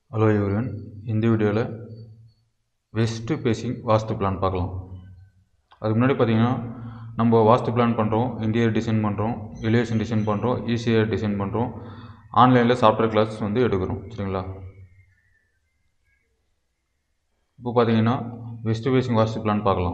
hello everyone இந்த வீடியோவில் west facing வாஸ்து plan பார்க்கலாம் அதுக்கு முன்னாடி பார்த்தீங்கன்னா நம்ம வாஸ்து பிளான் பண்ணுறோம் இன்டீரியர் டிசைன் பண்ணுறோம் எலிவேஷன் டிசைன் பண்ணுறோம் ஈஸியாக டிசைன் பண்ணுறோம் ஆன்லைனில் சாஃப்ட்வேர் கிளாஸ் வந்து எடுக்கிறோம் சரிங்களா இப்போ பார்த்தீங்கன்னா வெஸ்ட்டு ஃபேஸிங் வாஸ்து பிளான் பார்க்கலாம்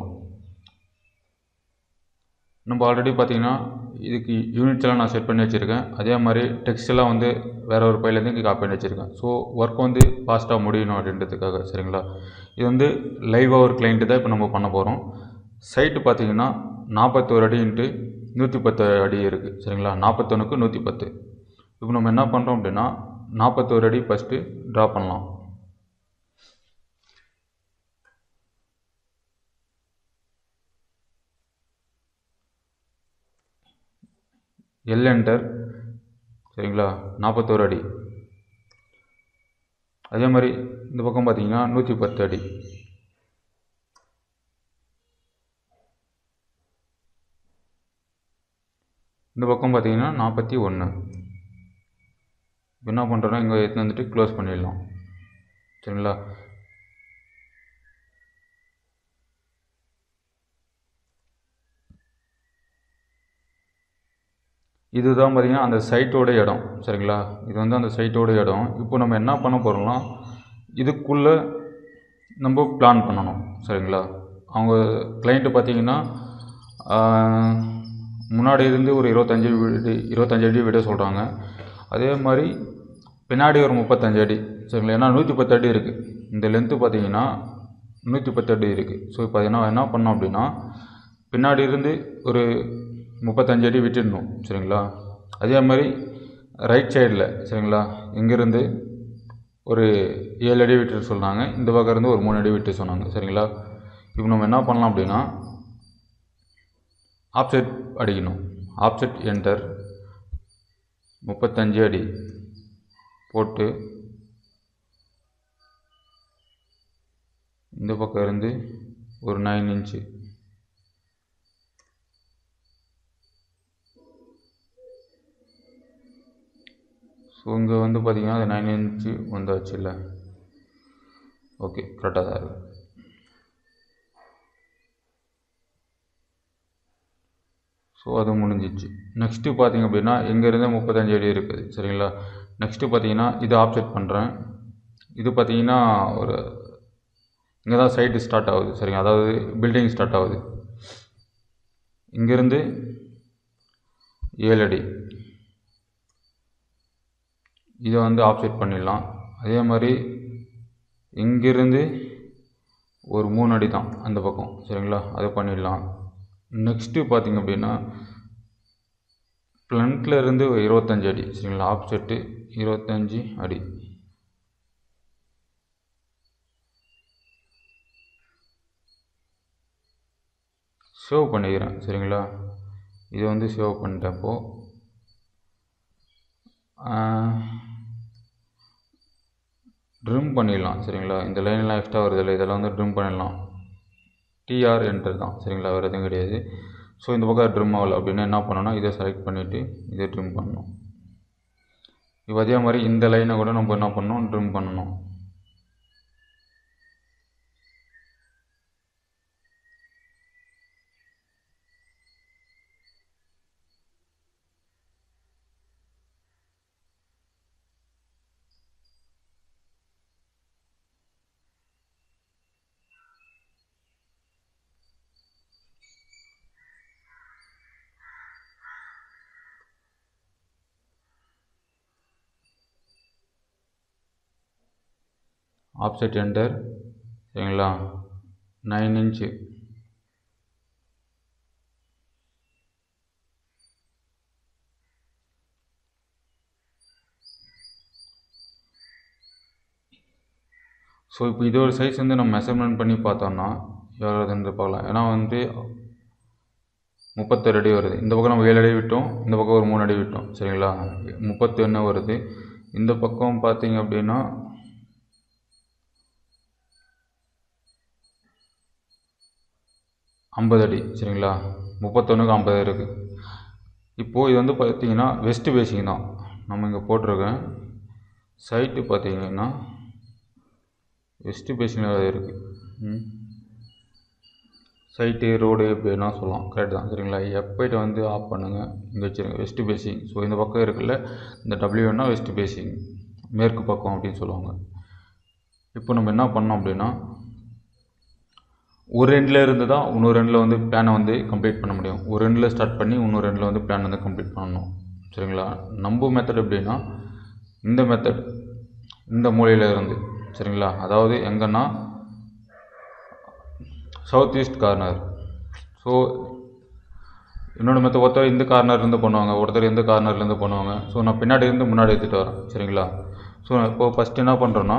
நம்ம ஆல்ரெடி பார்த்தீங்கன்னா இதுக்கு யூனிட்ஸ் எல்லாம் நான் செட் பண்ணி வச்சுருக்கேன் அதே மாதிரி டெக்ஸ்ட் எல்லாம் வந்து வேற ஒரு பையிலேருந்து இங்கே காப்பி பண்ணி வச்சுருக்கேன் ஸோ ஒர்க் வந்து ஃபாஸ்ட்டாக முடியணும் அப்படின்றதுக்காக சரிங்களா இது வந்து லைவாக ஒரு கிளைண்ட்டு தான் இப்போ நம்ம பண்ண போகிறோம் சைட்டு பார்த்தீங்கன்னா நாற்பத்தோரு அடி இன்ட்டு நூற்றி பத்து அடி இருக்குது சரிங்களா நாற்பத்தொன்னுக்கு நூற்றி பத்து இப்போ நம்ம என்ன பண்ணுறோம் அப்படின்னா நாற்பத்தோரு அடி ஃபஸ்ட்டு ட்ரா பண்ணலாம் எல் என்டர் சரிங்களா நாற்பத்தோரு அடி அதே மாதிரி இந்த பக்கம் பார்த்தீங்கன்னா நூற்றி பத்து அடி இந்த பக்கம் பார்த்தீங்கன்னா நாற்பத்தி ஒன்று என்ன பண்ணுறோன்னா இங்கே எடுத்து வந்துட்டு க்ளோஸ் பண்ணிடலாம் சரிங்களா இதுதான் பார்த்தீங்கன்னா அந்த சைட்டோட இடம் சரிங்களா இது வந்து அந்த சைட்டோட இடம் இப்போ நம்ம என்ன பண்ண போகிறோம்னா இதுக்குள்ளே நம்ம பிளான் பண்ணணும் சரிங்களா அவங்க கிளைண்ட்டு பார்த்தீங்கன்னா முன்னாடி இருந்து ஒரு இருபத்தஞ்சி வீடு இருபத்தஞ்சி அடி விட சொல்கிறாங்க அதே மாதிரி பின்னாடி ஒரு முப்பத்தஞ்சு அடி சரிங்களா ஏன்னா நூற்றி பத்து அடி இருக்குது இந்த லென்த்து பார்த்தீங்கன்னா நூற்றி பத்து அடி இருக்குது ஸோ இப்போ என்ன என்ன பண்ணோம் அப்படின்னா பின்னாடி இருந்து ஒரு முப்பத்தஞ்சு அடி விட்டுடணும் சரிங்களா அதே மாதிரி ரைட் சைடில் சரிங்களா இங்கேருந்து ஒரு ஏழு அடி விட்டு சொன்னாங்க இந்த பக்கம் இருந்து ஒரு மூணு அடி விட்டு சொன்னாங்க சரிங்களா இப்போ நம்ம என்ன பண்ணலாம் அப்படின்னா ஆப்செட் அடிக்கணும் ஆப்செட் என்டர் முப்பத்தஞ்சு அடி போட்டு இந்த பக்கம் இருந்து ஒரு நைன் இன்ச்சு ஸோ இங்கே வந்து பார்த்திங்கன்னா அது நைன் இன்ச்சு வந்தாச்சு இல்லை ஓகே கரெக்டாக தான் இருக்குது ஸோ அது முடிஞ்சிச்சு நெக்ஸ்ட்டு பார்த்திங்க அப்படின்னா இங்கேருந்து முப்பத்தஞ்சு அடி இருக்குது சரிங்களா நெக்ஸ்ட்டு பார்த்தீங்கன்னா இது ஆப்செட் பண்ணுறேன் இது பார்த்தீங்கன்னா ஒரு இங்கே தான் சைட்டு ஸ்டார்ட் ஆகுது சரிங்க அதாவது பில்டிங் ஸ்டார்ட் ஆகுது இங்கேருந்து ஏழு அடி இதை வந்து ஆப்செட் பண்ணிடலாம் அதே மாதிரி இங்கிருந்து ஒரு மூணு அடி தான் அந்த பக்கம் சரிங்களா அதை பண்ணிடலாம் நெக்ஸ்ட்டு பார்த்திங்க அப்படின்னா ஃப்ரண்ட்டில் இருந்து ஒரு இருபத்தஞ்சி அடி சரிங்களா ஆப்செட்டு இருபத்தஞ்சி அடி சேவ் பண்ணிக்கிறேன் சரிங்களா இதை வந்து சேவ் பண்ணிட்டப்போ ட்ரிம் பண்ணிடலாம் சரிங்களா இந்த லைன்லாம் எக்ஸ்ட்ரா வருது இல்லை இதெல்லாம் வந்து ட்ரிம் பண்ணிடலாம் டிஆர் என்டர் தான் சரிங்களா வேறு எதுவும் கிடையாது ஸோ இந்த பக்கம் ட்ரிம் ஆகலை அப்படின்னா என்ன பண்ணணும்னா இதை செலக்ட் பண்ணிவிட்டு இதை ட்ரிம் பண்ணணும் இப்போ அதே மாதிரி இந்த லைனை கூட நம்ம என்ன பண்ணணும் ட்ரிம் பண்ணணும் ஆப்செட் என்டர் சரிங்களா நைன் இன்ச்சு ஸோ இப்போ இதோட சைஸ் வந்து நம்ம மெஷர்மெண்ட் பண்ணி பார்த்தோம்னா எவ்வளோ வந்து பார்க்கலாம் ஏன்னா வந்து முப்பத்தொரு அடி வருது இந்த பக்கம் நம்ம ஏழு அடி விட்டோம் இந்த பக்கம் ஒரு மூணு அடி விட்டோம் சரிங்களா முப்பத்தி ஒன்று வருது இந்த பக்கம் பார்த்தீங்க அப்படின்னா ஐம்பது அடி சரிங்களா முப்பத்தொன்றுக்கு ஐம்பது இருக்குது இப்போது இது வந்து பார்த்தீங்கன்னா வெஸ்ட்டு பேசிங் தான் நம்ம இங்கே போட்டிருக்கேன் சைட்டு பார்த்தீங்கன்னா வெஸ்ட்டு பேசிங்கில் இருக்குது ம் சைட்டு ரோடு எப்படி வேணா சொல்லலாம் கரெக்ட் தான் சரிங்களா எப்போயிட்ட வந்து ஆஃப் பண்ணுங்கள் இங்கே வச்சுருங்க வெஸ்ட் பேசிங் ஸோ இந்த பக்கம் இருக்குல்ல இந்த டபிள்யூனா வெஸ்ட் பேசிங் மேற்கு பக்கம் அப்படின்னு சொல்லுவாங்க இப்போ நம்ம என்ன பண்ணோம் அப்படின்னா ஒரு ரெண்டில் இருந்து தான் இன்னொரு ரெண்டில் வந்து பிளானை வந்து கம்ப்ளீட் பண்ண முடியும் ஒரு ரெண்டில் ஸ்டார்ட் பண்ணி இன்னொரு ரெண்டில் வந்து பிளான் வந்து கம்ப்ளீட் பண்ணணும் சரிங்களா நம்ம மெத்தட் எப்படின்னா இந்த மெத்தட் இந்த மூலையில் இருந்து சரிங்களா அதாவது எங்கன்னா சவுத் ஈஸ்ட் கார்னர் ஸோ இன்னொன்று மெத்த ஒருத்தர் இந்த கார்னர்லேருந்து பண்ணுவாங்க ஒருத்தர் இந்த கார்னர்லேருந்து பண்ணுவாங்க ஸோ நான் பின்னாடி இருந்து முன்னாடி எடுத்துகிட்டு வரேன் சரிங்களா ஸோ இப்போ ஃபஸ்ட்டு என்ன பண்ணுறேன்னா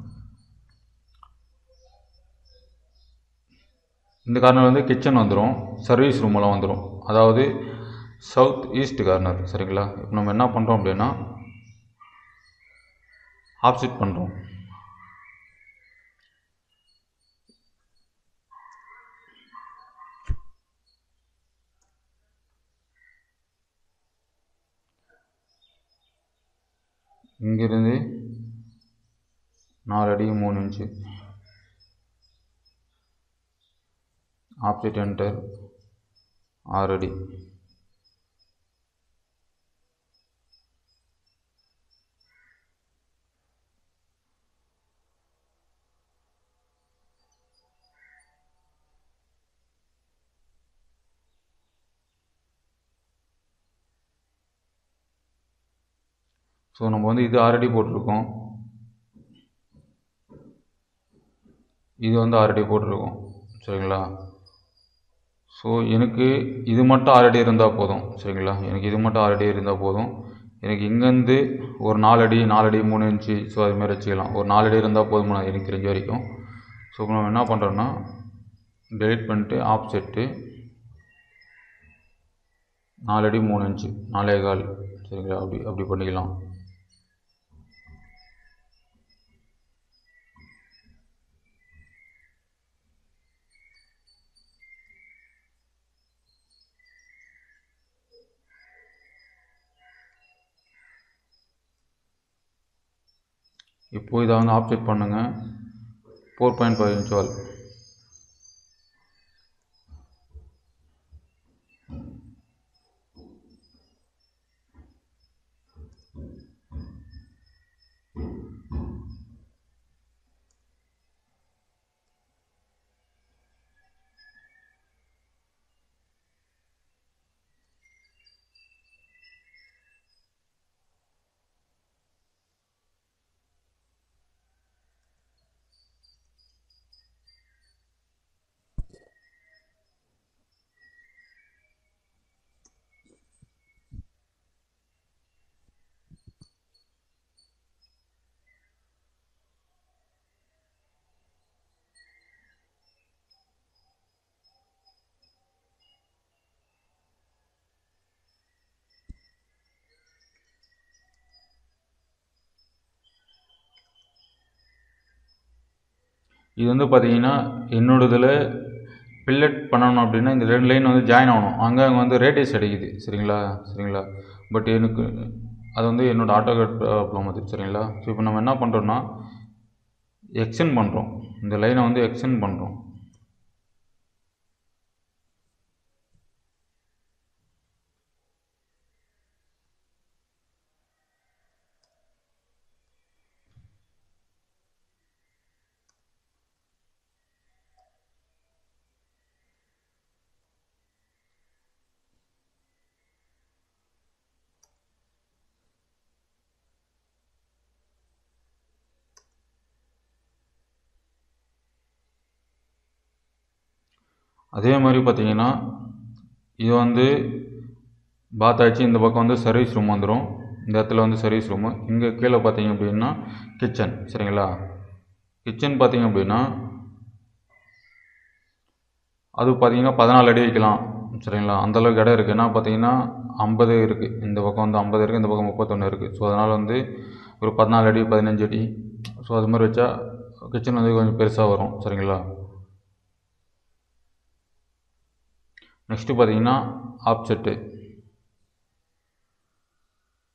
இந்த கார்னர் வந்து கிச்சன் வந்துடும் சர்வீஸ் ரூமெல்லாம் வந்துடும் அதாவது சவுத் ஈஸ்ட் கார்னர் சரிங்களா இப்போ நம்ம என்ன பண்ணுறோம் அப்படின்னா ஆப்சிட் பண்ணுறோம் இங்கிருந்து நாலு அடி மூணு இன்ச்சு ஆப்சிட் என்டர் ஆறு அடி ஸோ நம்ம வந்து இது ஆல்ரெடி போட்டிருக்கோம் இது வந்து ஆல்ரெடி போட்டிருக்கோம் சரிங்களா ஸோ எனக்கு இது மட்டும் ஆல்ரெடி இருந்தால் போதும் சரிங்களா எனக்கு இது மட்டும் ஆல்ரெடி இருந்தால் போதும் எனக்கு இங்கேருந்து ஒரு நாலடி நாலடி மூணு இன்ச்சு ஸோ அதுமாதிரி வச்சுக்கலாம் ஒரு நாலடி இருந்தால் போதும் எனக்கு தெரிஞ்ச வரைக்கும் ஸோ இப்போ நம்ம என்ன பண்ணுறோன்னா டெலிட் பண்ணிட்டு ஆஃப் செட்டு நாலடி மூணு இன்ச்சு நாலே கால் சரிங்களா அப்படி அப்படி பண்ணிக்கலாம் இப்போ இதை வந்து ஆப்செட் பண்ணுங்கள் four point five inch wall இது வந்து பார்த்தீங்கன்னா என்னோடதில் பில்லட் பண்ணணும் அப்படின்னா இந்த ரெண்டு லைன் வந்து ஜாயின் ஆகணும் அங்கே அங்கே வந்து ரேடியஸ் அடிக்குது சரிங்களா சரிங்களா பட் எனக்கு அது வந்து என்னோடய ஆட்டோகேட் ப்ராப்ளம் அது சரிங்களா ஸோ இப்போ நம்ம என்ன பண்ணுறோன்னா எக்ஸ்டெண்ட் பண்ணுறோம் இந்த லைனை வந்து எக்ஸ்டெண்ட் பண்ணுறோம் அதே மாதிரி பார்த்தீங்கன்னா இது வந்து பாத் ஆச்சு இந்த பக்கம் வந்து சர்வீஸ் ரூம் வந்துடும் இந்த இடத்துல வந்து சர்வீஸ் ரூமு இங்கே கீழே பார்த்தீங்க அப்படின்னா கிச்சன் சரிங்களா கிச்சன் பார்த்தீங்க அப்படின்னா அது பார்த்தீங்கன்னா பதினாலு அடி வைக்கலாம் சரிங்களா அந்தளவுக்கு இடம் இருக்குது ஏன்னா பார்த்தீங்கன்னா ஐம்பது இருக்குது இந்த பக்கம் வந்து ஐம்பது இருக்குது இந்த பக்கம் முப்பத்தொன்று இருக்குது ஸோ அதனால் வந்து ஒரு பதினாலு அடி பதினஞ்சு அடி ஸோ அது மாதிரி வச்சா கிச்சன் வந்து கொஞ்சம் பெருசாக வரும் சரிங்களா நெக்ஸ்ட்டு பார்த்தீங்கன்னா ஆப்செட்டு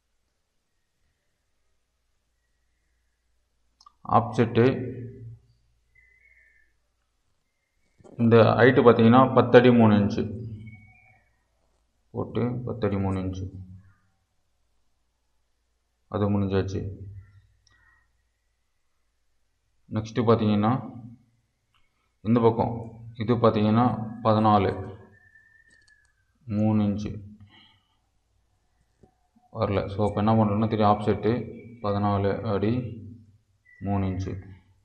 ஆப்செட்டு இந்த ஹைட்டு பார்த்தீங்கன்னா பத்தடி மூணு இன்ச்சு போட்டு பத்தடி மூணு இன்ச்சு அது முடிஞ்சாச்சு நெக்ஸ்ட்டு பார்த்தீங்கன்னா இந்த பக்கம் இது பார்த்தீங்கன்னா பதினாலு மூணு இன்ச்சு வரல ஸோ இப்போ என்ன பண்ணுறோன்னா திரும்பி ஆப்செட்டு பதினாலு அடி மூணு இன்ச்சு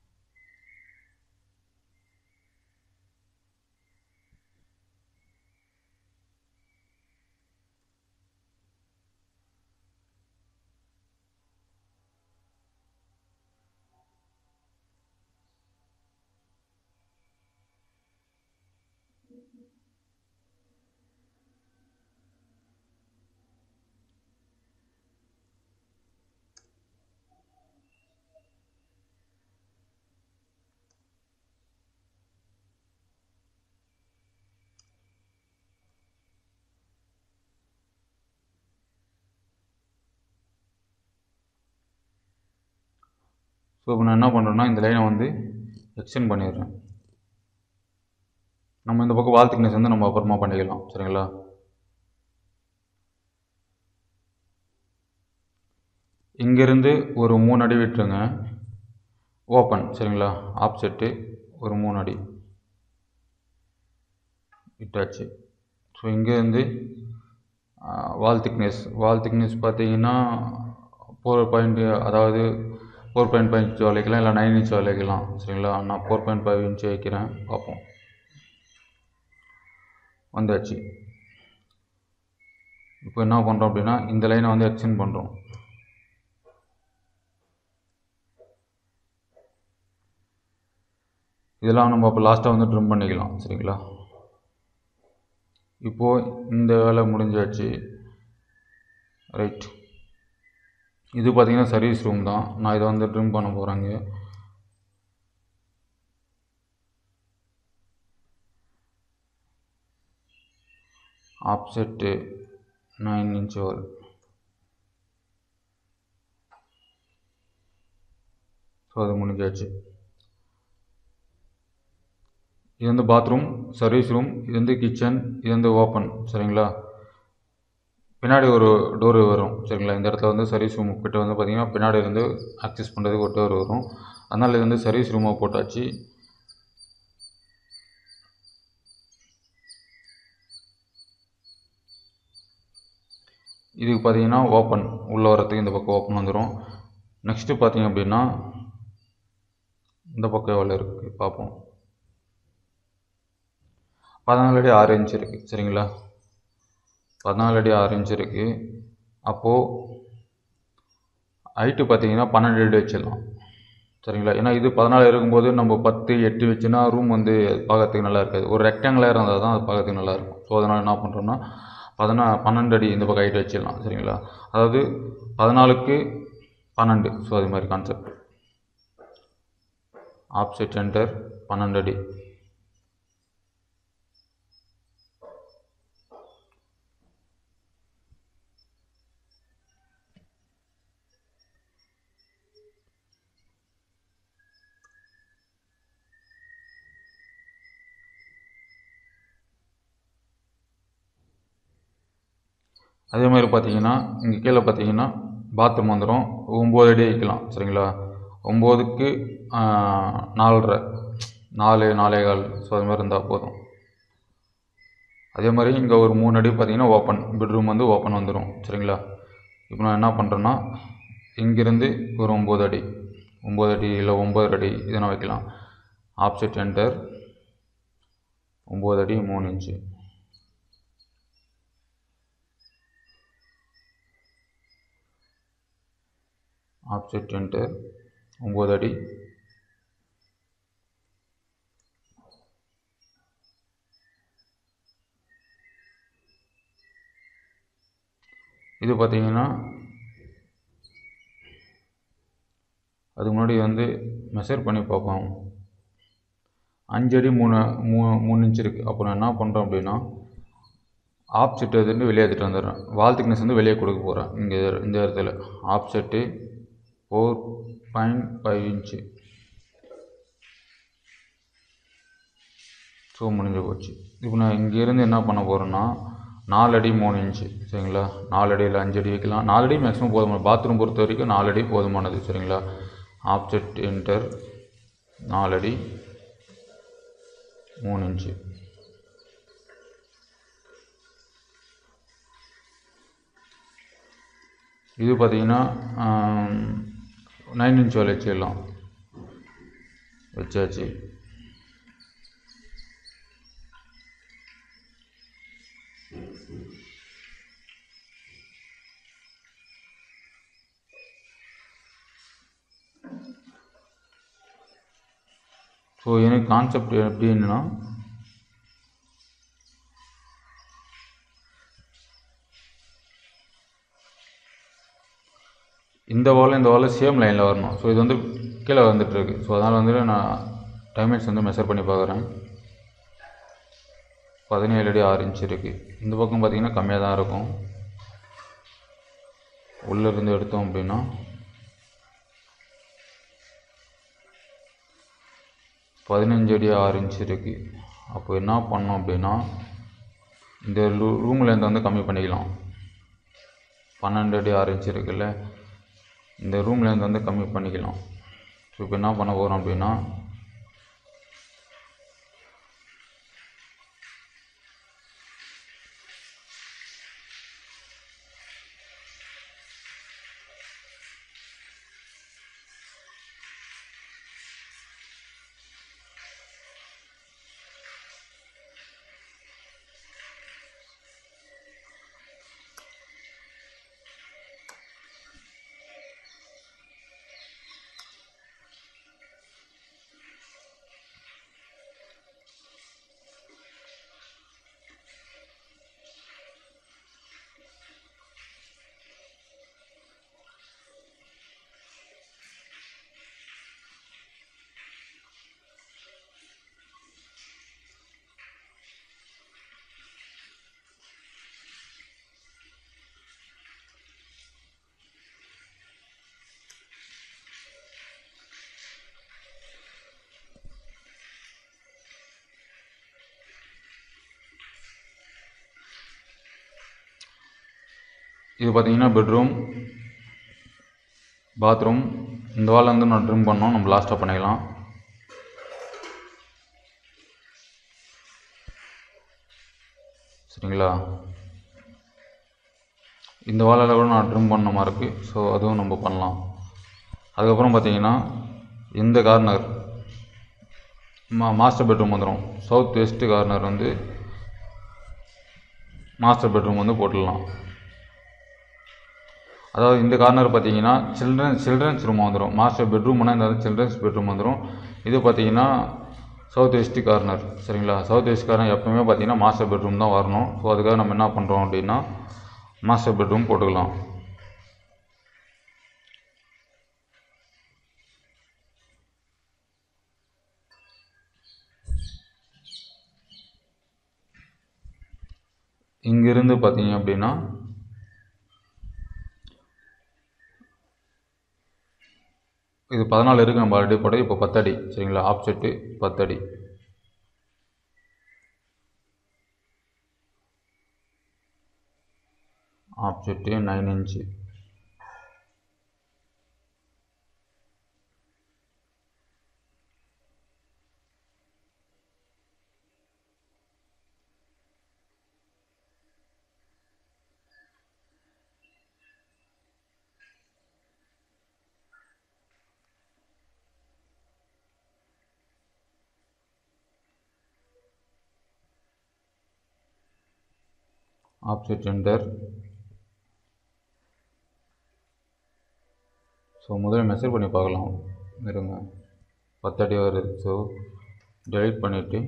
ஸோ இப்போ நான் என்ன பண்ணுறேன்னா இந்த லைனை வந்து எக்ஸ்டெண்ட் பண்ணிடுறேன் நம்ம இந்த பக்கம் வால் திக்னஸ் வந்து நம்ம அப்புறமா பண்ணிக்கலாம் சரிங்களா இங்கேருந்து ஒரு மூணு அடி விட்டுருங்க ஓப்பன் சரிங்களா ஆப்செட்டு ஒரு மூணு அடி விட்டாச்சு ஸோ இங்கேருந்து வால் திக்னஸ் வால் திக்னஸ் பார்த்தீங்கன்னா ஃபோர் பாயிண்ட் அதாவது ஃபோர் பாயிண்ட் ஃபைவ் இன்ச் வளைக்கலாம் இல்லை நைன் இன்ச் வளைக்கலாம் சரிங்களா நான் ஃபோர் பாயிண்ட் ஃபைவ் இன்ச் வைக்கிறேன் பார்ப்போம் வந்தாச்சு இப்போ என்ன பண்ணுறோம் அப்படின்னா இந்த லைனை வந்து எக்ஸ்டெண்ட் பண்ணுறோம் இதெல்லாம் நம்ம அப்போ லாஸ்ட்டாக வந்து ட்ரிம் பண்ணிக்கலாம் சரிங்களா இப்போது இந்த வேலை முடிஞ்சாச்சு ரைட் இது பார்த்தீங்கன்னா சர்வீஸ் ரூம் தான் நான் இதை வந்து ட்ரிம் பண்ண போகிறேங்க ஆப்செட்டு நைன் இன்ச் வரும் ஸோ அது முடிஞ்சாச்சு இது வந்து பாத்ரூம் சர்வீஸ் ரூம் இது வந்து கிச்சன் இது வந்து ஓப்பன் சரிங்களா பின்னாடி ஒரு டோர் வரும் சரிங்களா இந்த இடத்துல வந்து சர்வீஸ் ரூம் கிட்ட வந்து பார்த்திங்கன்னா பின்னாடி இருந்து ஆக்சஸ் பண்ணுறதுக்கு ஒரு டோர் வரும் அதனால் இது வந்து சர்வீஸ் ரூமாக போட்டாச்சு இதுக்கு பார்த்தீங்கன்னா ஓப்பன் உள்ளே வரத்துக்கு இந்த பக்கம் ஓப்பன் வந்துடும் நெக்ஸ்ட்டு பார்த்தீங்க அப்படின்னா இந்த பக்கம் எவ்வளோ இருக்குது பார்ப்போம் பதினாலு அடி ஆறு இன்ச் இருக்குது சரிங்களா பதினாலு அடி ஆறு இன்ச் இருக்குது அப்போது ஹைட்டு பார்த்தீங்கன்னா பன்னெண்டு அடி வச்சிடலாம் சரிங்களா ஏன்னா இது பதினாலு இருக்கும்போது நம்ம பத்து எட்டு வச்சுன்னா ரூம் வந்து பார்க்கறதுக்கு நல்லா இருக்காது ஒரு ரெக்டாங்குலர் இருந்தால் தான் அது பார்க்கறதுக்கு நல்லா இருக்கும் ஸோ அதனால் என்ன பண்ணுறோம்னா பதினா பன்னெண்டு அடி இந்த பக்கம் ஹைட் வச்சிடலாம் சரிங்களா அதாவது பதினாலுக்கு பன்னெண்டு ஸோ அது மாதிரி கான்செப்ட் ஆப்செட் சென்டர் பன்னெண்டு அடி அதே மாதிரி பார்த்தீங்கன்னா இங்கே கீழே பார்த்தீங்கன்னா பாத்ரூம் வந்துடும் ஒம்பது அடி வைக்கலாம் சரிங்களா ஒம்போதுக்கு நாலரை நாலு நாலே கால் ஸோ அது மாதிரி இருந்தால் போதும் அதே மாதிரி இங்கே ஒரு மூணு அடி பார்த்தீங்கன்னா ஓப்பன் பெட்ரூம் வந்து ஓப்பன் வந்துடும் சரிங்களா இப்போ நான் என்ன பண்ணுறேன்னா இங்கேருந்து ஒரு ஒம்பது அடி ஒம்பது அடி இல்லை ஒம்பது அடி இதை நான் வைக்கலாம் ஆப்செட் என்டர் ஒம்பது அடி மூணு இன்ச்சு ஆப்செட் என்டர் ஒம்பது அடி இது பார்த்தீங்கன்னா அதுக்கு முன்னாடி வந்து மெஷர் பண்ணி பார்ப்போம் அஞ்சு அடி மூணு மூ மூணு இன்ச் இருக்குது அப்போ நான் என்ன பண்ணுறேன் அப்படின்னா ஆப்செட் எதுன்னு வெளியே எடுத்துகிட்டு வந்துடுறேன் வால் திக்னஸ் வந்து வெளியே கொடுக்க போகிறேன் இங்கே இந்த இடத்துல offset four point five inch so முடிஞ்சு போச்சு இப்போ நான் இங்கேருந்து என்ன பண்ண போகிறேன்னா நாலு அடி மூணு இன்ச்சு சரிங்களா நாலு அடி இல்லை அஞ்சு அடி வைக்கலாம் நாலு அடி மேக்ஸிமம் போதுமான பாத்ரூம் பொறுத்த வரைக்கும் நாலு அடி போதுமானது சரிங்களா ஆப்ஜெக்ட் என்டர் நாலு அடி மூணு இன்ச்சு இது பார்த்தீங்கன்னா நைன் இன்ச் வரை வச்சிடலாம் வச்சாச்சு ஸோ எனக்கு கான்செப்ட் எப்படின்னா இந்த வால் இந்த வால் சேம் லைனில் வரணும் ஸோ இது வந்து கீழே வந்துட்டுருக்கு ஸோ அதனால் வந்துட்டு நான் டைமென்ஸ் வந்து மெஷர் பண்ணி பார்க்குறேன் பதினேழு அடி ஆறு இன்ச் இருக்குது இந்த பக்கம் பார்த்திங்கன்னா கம்மியாக தான் இருக்கும் உள்ளே இருந்து எடுத்தோம் அப்படின்னா பதினஞ்சு அடி ஆறு இன்ச் இருக்குது அப்போ என்ன பண்ணோம் அப்படின்னா இந்த ரூ ரூம்லேருந்து வந்து கம்மி பண்ணிக்கலாம் பன்னெண்டு அடி ஆறு இன்ச் இருக்குல்ல இந்த ரூம்லேருந்து வந்து கம்மி பண்ணிக்கலாம் ஸோ இப்போ என்ன பண்ண போகிறோம் அப்படின்னா இது பார்த்தீங்கன்னா பெட்ரூம் பாத்ரூம் இந்த வால் வந்து நான் ட்ரிம் பண்ணோம் நம்ம லாஸ்ட்டாக பண்ணிக்கலாம் சரிங்களா இந்த வாலில் கூட நான் ட்ரிம் பண்ண மாதிரி இருக்குது ஸோ அதுவும் நம்ம பண்ணலாம் அதுக்கப்புறம் பார்த்தீங்கன்னா இந்த கார்னர் மா மாஸ்டர் பெட்ரூம் வந்துடும் சவுத் வெஸ்ட் கார்னர் வந்து மாஸ்டர் பெட்ரூம் வந்து போட்டுடலாம் அதாவது இந்த கார்னர் பார்த்தீங்கன்னா சில்ட்ரன் சில்ட்ரன்ஸ் ரூம் வந்துடும் மாஸ்டர் பெட்ரூம்னா இந்த சில்ட்ரன்ஸ் பெட்ரூம் வந்துடும் இது பார்த்தீங்கன்னா சவுத் வெஸ்ட் கார்னர் சரிங்களா சவுத் வெஸ்ட் கார்னர் எப்பவுமே பார்த்தீங்கன்னா மாஸ்டர் பெட்ரூம் தான் வரணும் ஸோ அதுக்காக நம்ம என்ன பண்ணுறோம் அப்படின்னா மாஸ்டர் பெட்ரூம் போட்டுக்கலாம் இங்கிருந்து பார்த்தீங்க அப்படின்னா இது பதினாலு இருக்குது நம்ம ஆல்ரெடி போட்டது இப்போ பத்தடி சரிங்களா ஆப்செட்டு பத்தடி offset nine inch offset enter so முதல்ல மெசேஜ் பண்ணி பார்க்கலாம் இருங்க பத்தடி வருது ஸோ டெலிட் பண்ணிவிட்டு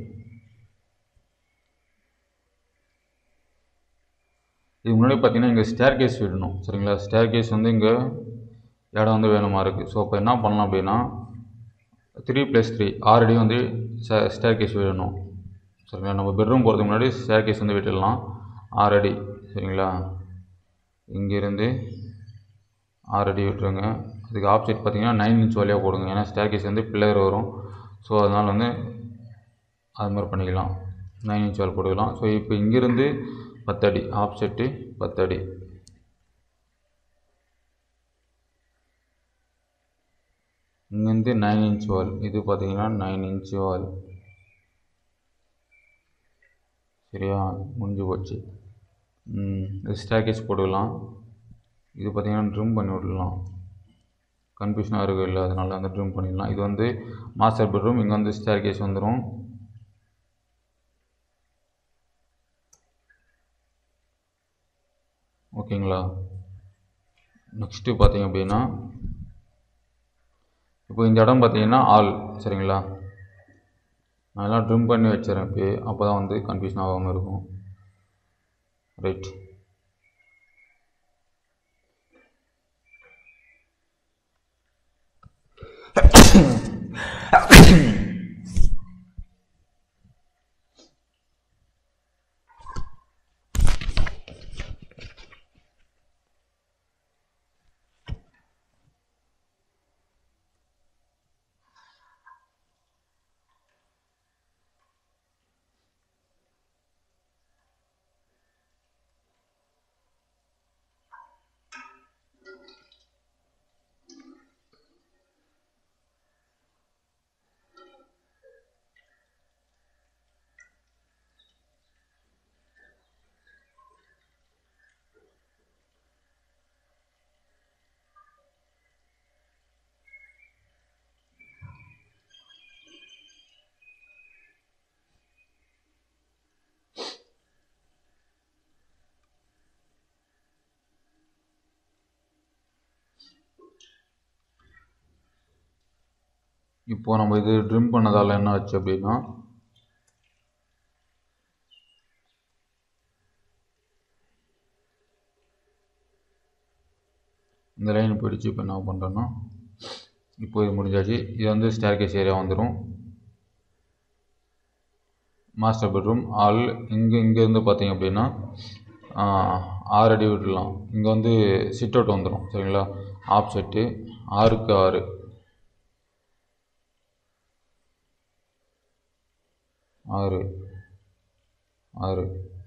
இது முன்னாடி பார்த்தீங்கன்னா இங்கே ஸ்டேர் கேஸ் விடணும் சரிங்களா ஸ்டேர் கேஸ் வந்து இங்கே இடம் வந்து வேணுமா இருக்குது ஸோ அப்போ என்ன பண்ணலாம் அப்படின்னா த்ரீ ப்ளஸ் த்ரீ ஆறு அடி வந்து ஸ்டேர் கேஸ் விடணும் சரிங்களா நம்ம பெட்ரூம் போகிறதுக்கு முன்னாடி ஸ்டேர் கேஸ் வந்து விட்டுடலாம் ஆறு அடி சரிங்களா இங்கேருந்து ஆறு அடி விட்டுருங்க அதுக்கு ஆப்செட் பார்த்தீங்கன்னா நைன் இன்ச் வழியாக போடுங்க ஏன்னா ஸ்டேர் கேஸ் வந்து பில்லர் வரும் ஸோ அதனால் வந்து அது மாதிரி பண்ணிக்கலாம் நைன் இன்ச் வால் போட்டுக்கலாம் ஸோ இப்போ இங்கேருந்து பத்தடி ஆப்செட்டு பத்தடி இங்கேருந்து நைன் இன்ச் வால் இது பார்த்தீங்கன்னா நைன் இன்ச் வால் சரியா முடிஞ்சு போச்சு ஸ்டாக்கேஜ் போட்டுக்கலாம் இது பார்த்தீங்கன்னா ட்ரிம் பண்ணி விடலாம் கன்ஃபியூஷனாக இருக்குது இல்லை அதனால அந்த ட்ரிம் பண்ணிடலாம் இது வந்து மாஸ்டர் பெட்ரூம் இங்கே வந்து ஸ்டேர் கேஸ் வந்துடும் ஓகேங்களா நெக்ஸ்ட்டு பார்த்தீங்க அப்படின்னா இப்போ இந்த இடம் பார்த்தீங்கன்னா ஆல் சரிங்களா நான் எல்லாம் ட்ரிம் பண்ணி வச்சுறேன் இப்போ அப்போ தான் வந்து கன்ஃபியூஷன் ஆகாமல் இருக்கும் ரைட் இப்போ நம்ம இது ட்ரிம் பண்ணதால் என்ன ஆச்சு அப்படின்னா இந்த லைன் போயிடுச்சு இப்போ என்ன பண்ணுறேன்னா இப்போ இது முடிஞ்சாச்சு இது வந்து ஸ்டேர்கேஸ் ஏரியா வந்துடும் மாஸ்டர் பெட்ரூம் ஆல் இங்கே இங்கேருந்து பார்த்தீங்க அப்படின்னா ஆறு அடி விட்டுடலாம் இங்கே வந்து சிட் அவுட் வந்துடும் சரிங்களா ஆப் செட்டு ஆறுக்கு ஆறு ஆறு ஆறு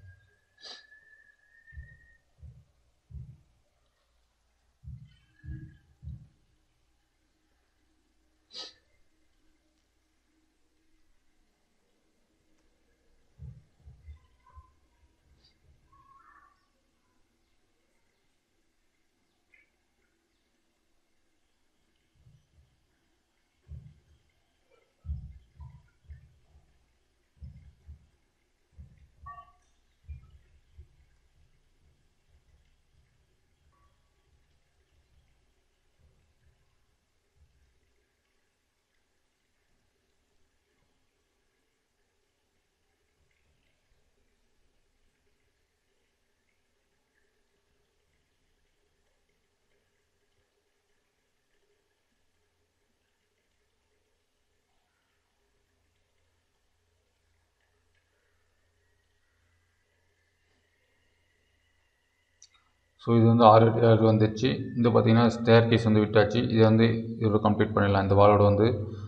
ஸோ இது வந்து ஆறு அடி ஆறு வந்துடுச்சு இந்த பார்த்தீங்கன்னா ஸ்டேர் கேஸ் வந்து விட்டாச்சு இது வந்து இதோட கம்ப்ளீட் பண்ணிடலாம் இந்த வாலோட வந்து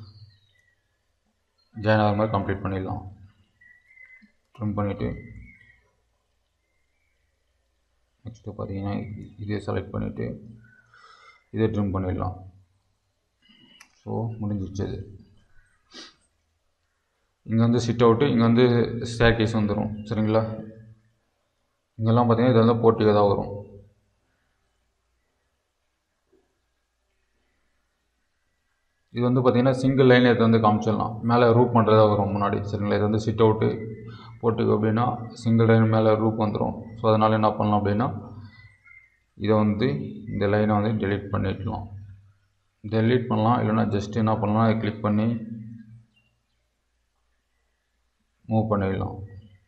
ஜாயின் ஆகிற மாதிரி கம்ப்ளீட் பண்ணிடலாம் ட்ரிம் பண்ணிவிட்டு நெக்ஸ்ட்டு பார்த்தீங்கன்னா இதே செலக்ட் பண்ணிவிட்டு இதே ட்ரிம் பண்ணிடலாம் ஸோ முடிஞ்சிச்சு அது இங்கே வந்து சிட் அவுட்டு இங்கே வந்து ஸ்டேர் கேஸ் வந்துடும் சரிங்களா இங்கெல்லாம் பார்த்தீங்கன்னா இது வந்து போட்டியாக தான் வரும் இது வந்து பார்த்தீங்கன்னா சிங்கிள் லைன் இது வந்து காமிச்சிடலாம் மேலே ரூப் பண்ணுறதா வரும் முன்னாடி சரிங்களா இது வந்து சிட் அவுட்டு போட்டு அப்படின்னா சிங்கிள் லைன் மேலே ரூப் வந்துடும் ஸோ அதனால் என்ன பண்ணலாம் அப்படின்னா இதை வந்து இந்த லைனை வந்து டெலீட் பண்ணிடலாம் டெலீட் பண்ணலாம் இல்லைன்னா ஜஸ்ட் என்ன பண்ணலாம் அதை கிளிக் பண்ணி மூவ் பண்ணிடலாம்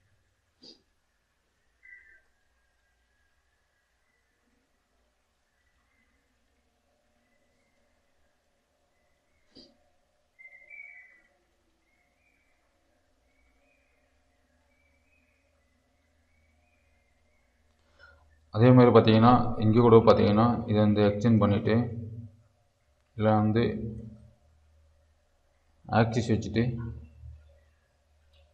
அதே மாதிரி பார்த்தீங்கன்னா இங்கே கூட பார்த்தீங்கன்னா இதை வந்து எக்ஸ்டெண்ட் பண்ணிவிட்டு இதில் வந்து ஆக்சிஸ் வச்சுட்டு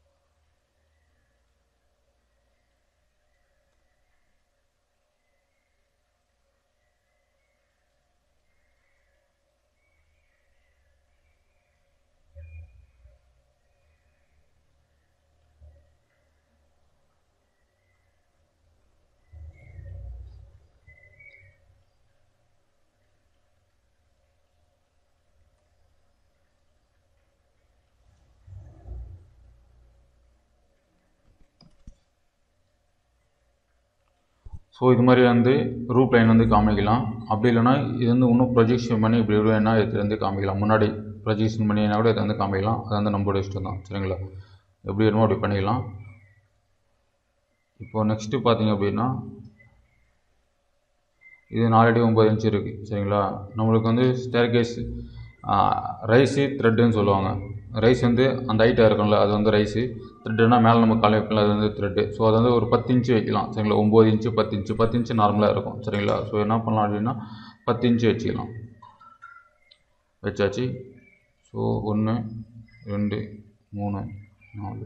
ஸோ இது மாதிரி வந்து ரூப் லைன் வந்து காமிக்கலாம் அப்படி இல்லைன்னா இது வந்து இன்னும் ப்ரொஜெக்ஷன் பண்ணி இப்படி வேணால் எடுத்து வந்து காமிக்கலாம் முன்னாடி ப்ரொஜெக்ஷன் பண்ணினா கூட இதை வந்து காமிக்கலாம் அது வந்து நம்மளோட இஷ்டம் தான் சரிங்களா எப்படி வேணுமோ அப்படி பண்ணிக்கலாம் இப்போ நெக்ஸ்ட்டு பார்த்தீங்க அப்படின்னா இது நாலடி ஒம்பது இன்ச் இருக்குது சரிங்களா நம்மளுக்கு வந்து ஸ்டேர் கேஸ் ரைஸு த்ரெட்டுன்னு சொல்லுவாங்க ரைஸ் வந்து அந்த ஹைட்டாக இருக்கும்ல அது வந்து ரைஸு த்ரெட்டுனா மேலே நம்ம காலை வைக்கலாம் அது வந்து த்ரெட்டு ஸோ அது வந்து ஒரு பத்து இன்ச்சு வைக்கலாம் சரிங்களா ஒம்பது இன்ச்சு பத்து இன்ச்சு பத்து இன்ச்சு நார்மலாக இருக்கும் சரிங்களா ஸோ என்ன பண்ணலாம் அப்படின்னா பத்து இன்ச்சு வச்சுக்கலாம் வச்சாச்சு ஸோ ஒன்று ரெண்டு மூணு நாலு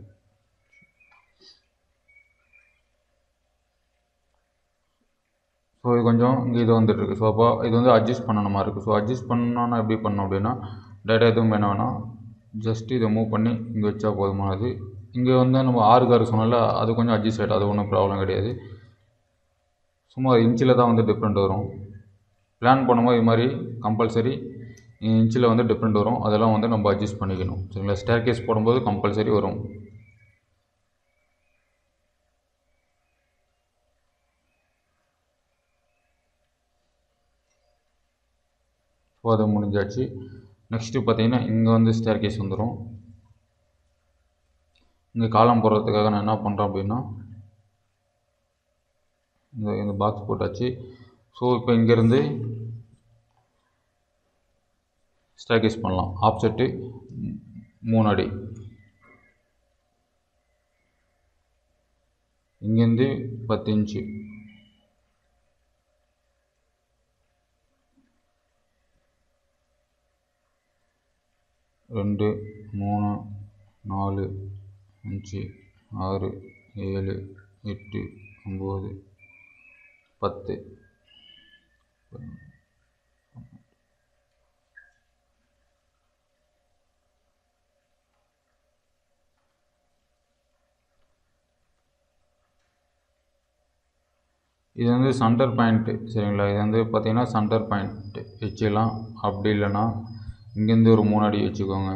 ஸோ இது கொஞ்சம் இங்கே இது வந்துட்டுருக்கு ஸோ அப்போ இது வந்து அட்ஜஸ்ட் பண்ணணுமா இருக்குது ஸோ அட்ஜஸ்ட் பண்ணணும்னா எப்படி பண்ணணும் அப்படின்னா டேட்டா எதுவும் வேணாம் வேணாம் ஜஸ்ட் இதை மூவ் பண்ணி இங்கே வச்சா போதுமானது இங்கே வந்து நம்ம ஆறு கார் சொன்னால அது கொஞ்சம் அட்ஜஸ்ட் ஆகிடும் அது ஒன்றும் ப்ராப்ளம் கிடையாது சும்மா இன்ச்சில் தான் வந்து டிஃப்ரெண்ட் வரும் பிளான் பண்ணும்போது இது மாதிரி கம்பல்சரி இன்ச்சில் வந்து டிஃப்ரெண்ட் வரும் அதெல்லாம் வந்து நம்ம அட்ஜஸ்ட் பண்ணிக்கணும் சரிங்களா ஸ்டேர் கேஸ் போடும்போது கம்பல்சரி வரும் ஸோ அது முடிஞ்சாச்சு நெக்ஸ்ட்டு பார்த்தீங்கன்னா இங்கே வந்து ஸ்டேர் கேஸ் வந்துடும் இங்கே காலம் போடுறதுக்காக நான் என்ன பண்ணுறேன் அப்படின்னா இந்த இந்த பாக்ஸ் போட்டாச்சு ஸோ இப்போ இங்கேருந்து ஸ்டேர் கேஸ் பண்ணலாம் ஆப்செட்டு மூணு அடி இங்கேருந்து பத்து இன்ச்சு ரெண்டு மூணு நாலு அஞ்சு ஆறு ஏழு எட்டு ஒம்பது பத்து இது வந்து சென்டர் பாயிண்ட்டு சரிங்களா இது வந்து பார்த்தீங்கன்னா சென்டர் பாயிண்ட் வச்சுக்கலாம் அப்படி இல்லைன்னா இங்கேருந்து ஒரு மூணு அடி வச்சுக்கோங்க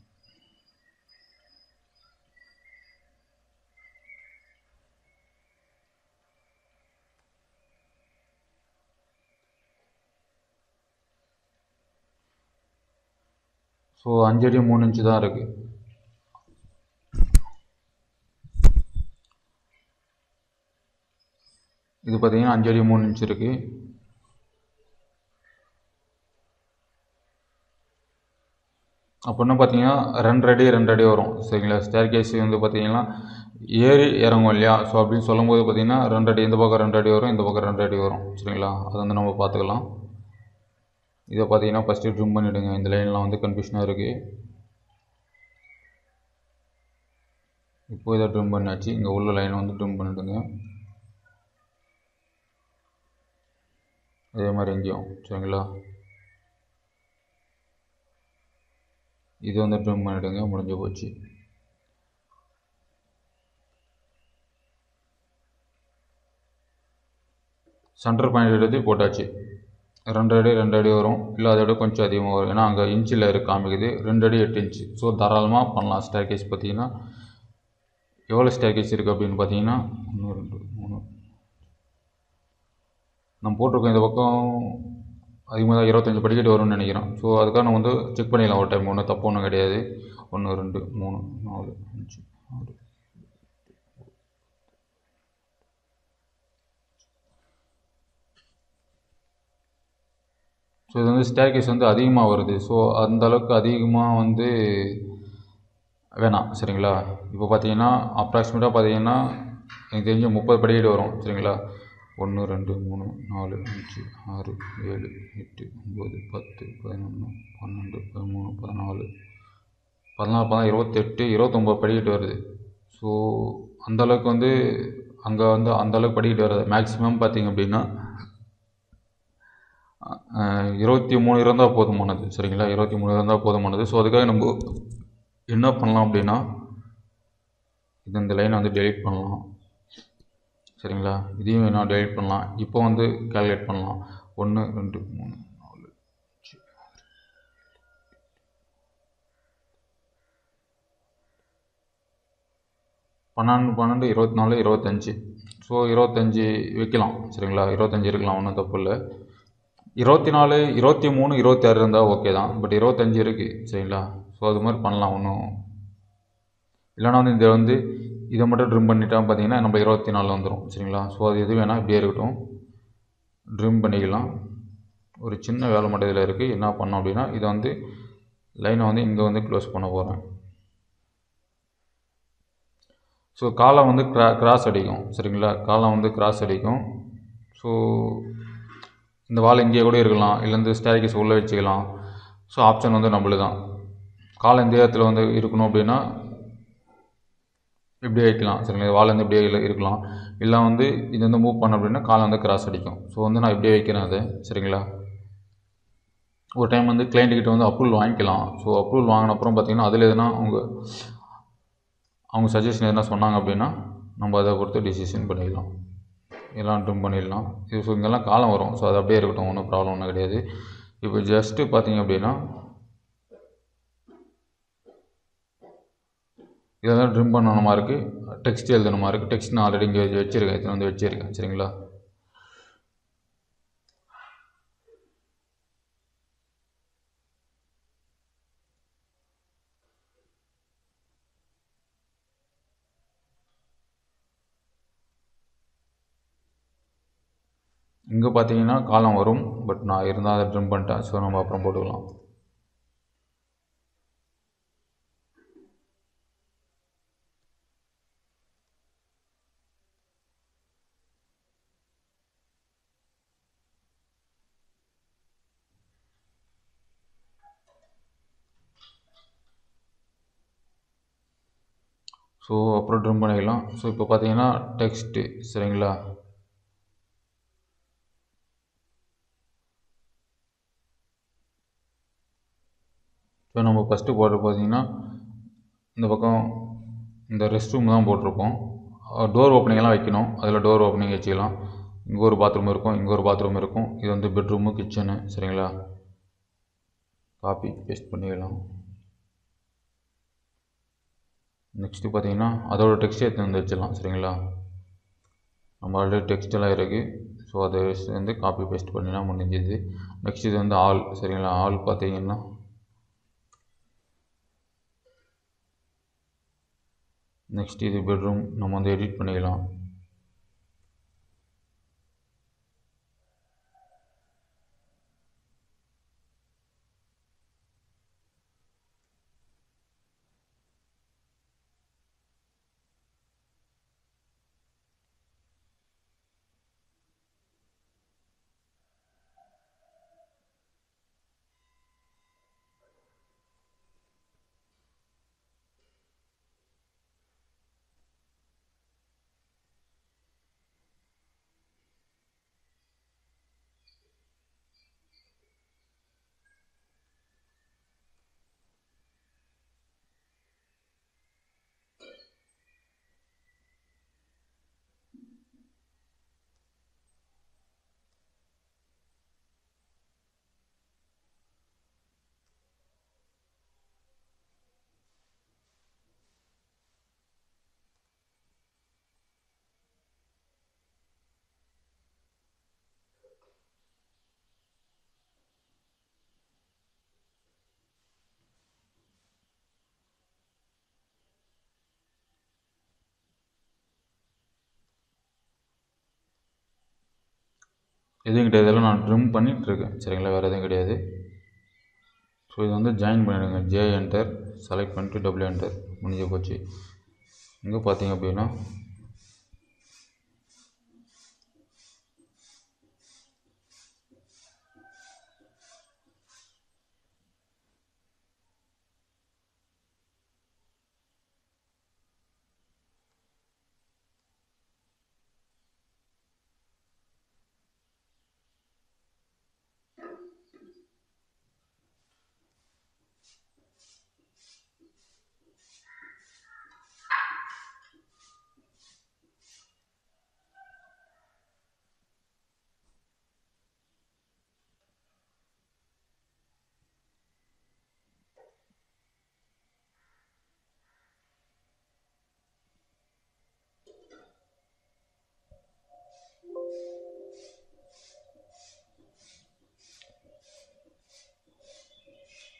ஸோ அஞ்சடி மூணு இன்ச்சு தான் இருக்குது இது பார்த்தீங்கன்னா அஞ்சடி மூணு இன்ச் இருக்குது அப்படின்னா பார்த்தீங்கன்னா ரெண்டு அடி ரெண்டு அடி வரும் சரிங்களா ஸ்டேர் கேஸ் வந்து பார்த்தீங்கன்னா ஏறி இறங்கும் இல்லையா ஸோ அப்படின்னு சொல்லும்போது பார்த்தீங்கன்னா ரெண்டு அடி இந்த பக்கம் ரெண்டு அடி வரும் இந்த பக்கம் ரெண்டு அடி வரும் சரிங்களா அதை வந்து நம்ம பார்த்துக்கலாம் இதை பார்த்தீங்கன்னா ஃபஸ்ட்டு ட்ரிம் பண்ணிவிடுங்க இந்த லைன்லாம் வந்து கன்ஃபியூஷனாக இருக்குது இப்போ இதை ட்ரிம் பண்ணாச்சு இங்கே உள்ள லைனை வந்து ட்ரிம் பண்ணிவிடுங்க அதே மாதிரி இங்கேயும் சரிங்களா இது வந்து ட்ரிம் பண்ணிவிடுங்க முடிஞ்சு போச்சு சென்டர் பாயிண்ட் எடுத்து போட்டாச்சு ரெண்டு அடி ரெண்டு அடி வரும் இல்லை அதை விட கொஞ்சம் அதிகமாக வரும் ஏன்னா அங்கே இன்ச்சில் இருக்கு காமிக்குது ரெண்டு அடி எட்டு இன்ச்சு ஸோ தாராளமாக பண்ணலாம் ஸ்டேர் கேஸ் பார்த்தீங்கன்னா எவ்வளோ ஸ்டேர் கேஸ் இருக்குது அப்படின்னு பார்த்தீங்கன்னா ஒன்று ரெண்டு மூணு நம்ம போட்டிருக்கோம் இந்த பக்கம் அதிகமாக தான் இருபத்தஞ்சி படிக்கட்டு வரும்னு நினைக்கிறேன் ஸோ அதுக்காக நம்ம வந்து செக் பண்ணிடலாம் ஒரு டைம் ஒன்றும் தப்பு ஒன்றும் கிடையாது ஒன்று ரெண்டு மூணு நாலு அஞ்சு ஆறு ஸோ இது வந்து ஸ்டேர் கேஸ் வந்து அதிகமாக வருது ஸோ அந்த அளவுக்கு அதிகமாக வந்து வேணாம் சரிங்களா இப்போ பார்த்தீங்கன்னா அப்ராக்சிமேட்டாக பார்த்தீங்கன்னா எனக்கு தெரிஞ்சு முப்பது படிக்கட்டு வரும் சரிங்களா ஒன்று ரெண்டு மூணு நாலு அஞ்சு ஆறு ஏழு எட்டு ஒம்பது பத்து பதினொன்று பன்னெண்டு பதிமூணு பதினாலு பதினாலு பதினாறு இருபத்தெட்டு இருபத்தொம்போது படிக்கட்டு வருது ஸோ அந்தளவுக்கு வந்து அங்கே வந்து அந்தளவுக்கு படிக்கட்டு வராது மேக்ஸிமம் பார்த்தீங்க அப்படின்னா இருபத்தி மூணு இருந்தால் போதுமானது சரிங்களா இருபத்தி மூணு இருந்தால் போதுமானது ஸோ அதுக்காக நம்ம என்ன பண்ணலாம் அப்படின்னா இது இந்த லைனை வந்து டெலிட் பண்ணலாம் சரிங்களா இதையும் வேணால் டெலிட் பண்ணலாம் இப்போ வந்து கால்குலேட் பண்ணலாம் ஒன்று ரெண்டு மூணு நாலு அஞ்சு ஆறு பன்னெண்டு பன்னெண்டு இருபத்தி நாலு இருபத்தஞ்சி ஸோ ஸோ இருபத்தஞ்சி வைக்கலாம் சரிங்களா இருபத்தஞ்சி இருக்கலாம் ஒன்றும் தப்பு இல்லை இருபத்தி நாலு இருபத்தி மூணு இருபத்தி ஆறு இருந்தால் ஓகே தான் பட் இருபத்தஞ்சி இருக்குது சரிங்களா ஸோ அது மாதிரி பண்ணலாம் ஒன்றும் இல்லைனா வந்து இதை வந்து இதை மட்டும் ட்ரிம் பண்ணிட்டா பார்த்தீங்கன்னா நம்ம இருபத்தி நாலு வந்துடும் சரிங்களா ஸோ அது எது வேணால் இப்படியே இருக்கட்டும் ட்ரிம் பண்ணிக்கலாம் ஒரு சின்ன வேலை மட்டும் இதில் இருக்குது என்ன பண்ணோம் அப்படின்னா இதை வந்து லைனை வந்து இங்கே வந்து க்ளோஸ் பண்ண போகிறேன் ஸோ காலம் வந்து கிரா கிராஸ் அடிக்கும் சரிங்களா காலம் வந்து கிராஸ் அடிக்கும் ஸோ இந்த வால் இங்கேயே கூட இருக்கலாம் இல்லை இந்த ஸ்டேரிகேஸ் உள்ளே வச்சுக்கலாம் ஸோ ஆப்ஷன் வந்து நம்மளுக்கு தான் காலம் இந்த இடத்துல வந்து இருக்கணும் அப்படின்னா இப்படியே வைக்கலாம் சரிங்களா வால் வந்து இப்படியே இல்லை- இருக்கலாம் இல்லை வந்து இது வந்து மூவ் பண்ண அப்படின்னா காலம் வந்து கிராஸ் அடிக்கும் ஸோ வந்து நான் இப்படியே வைக்கிறேன் அது சரிங்களா ஒரு டைம் வந்து client கிட்ட வந்து அப்ரூவல் வாங்கிக்கலாம் ஸோ அப்ரூவல் வாங்கின அப்புறம் பார்த்தீங்கன்னா அதில் எதுனா அவங்க அவங்க சஜஷன் எதுனா சொன்னாங்க அப்படின்னா நம்ம அதை பொறுத்து டிசிஷன் பண்ணிக்கலாம் எல்லாம் ட்ரிம் பண்ணிடலாம் இது ஸோ இங்கெல்லாம் காலம் வரும் ஸோ அது அப்படியே இருக்கட்டும் ஒன்றும் ப்ராப்ளம் ஒன்றும் கிடையாது இப்போ ஜஸ்ட்டு பார்த்தீங்க அப்படின்னா இதெல்லாம் ட்ரிம் பண்ணணுமா இருக்குது டெக்ஸ்ட் எழுதணுமா இருக்குது டெக்ஸ்ட் நான் ஆல்ரெடி இங்கே வச்சுருக்கேன் இதை வந்து வச்சுருக்கேன் சரிங்களா இங்கே பார்த்தீங்கன்னா காலம் வரும் பட் நான் இருந்தால் அதை ட்ரிம் பண்ணிட்டேன் ஸோ நம்ம அப்புறம் போட்டுக்கலாம் ஸோ அப்புறம் ட்ரிம் பண்ணிக்கலாம் ஸோ இப்போ பார்த்தீங்கன்னா டெக்ஸ்ட்டு சரிங்களா ஸோ நம்ம ஃபஸ்ட்டு போட்டு பார்த்தீங்கன்னா இந்த பக்கம் இந்த ரெஸ்ட் ரூம் தான் போட்டிருப்போம் டோர் ஓப்பனிங்கெல்லாம் வைக்கணும் அதில் டோர் ஓப்பனிங் வச்சுக்கலாம் இங்கே ஒரு பாத்ரூம் இருக்கும் இங்கே ஒரு பாத்ரூம் இருக்கும் இது வந்து பெட்ரூமு கிச்சனு சரிங்களா காப்பி பேஸ்ட் பண்ணிக்கலாம் நெக்ஸ்ட்டு பார்த்தீங்கன்னா அதோட டெக்ஸ்ட் எடுத்து வந்து வச்சிடலாம் சரிங்களா நம்ம ஆல்ரெடி டெக்ஸ்ட் எல்லாம் இருக்குது ஸோ அதை வந்து காப்பி பேஸ்ட் பண்ணினா முடிஞ்சுது நெக்ஸ்ட் இது வந்து ஆல் சரிங்களா ஆல் பார்த்தீங்கன்னா நெக்ஸ்ட் இது பெட்ரூம் நம்ம வந்து எடிட் பண்ணிக்கலாம் எதுவும் கிடையாது இதெல்லாம் நான் ட்ரிம் பண்ணிகிட்ருக்கேன் சரிங்களா வேறு எதுவும் கிடையாது ஸோ இது வந்து ஜாயின் பண்ணிவிடுங்க ஜே என்டர் செலக்ட் பண்ணிட்டு டபுள் என்டர் முடிஞ்சு போச்சு இங்கே பார்த்தீங்க அப்படின்னா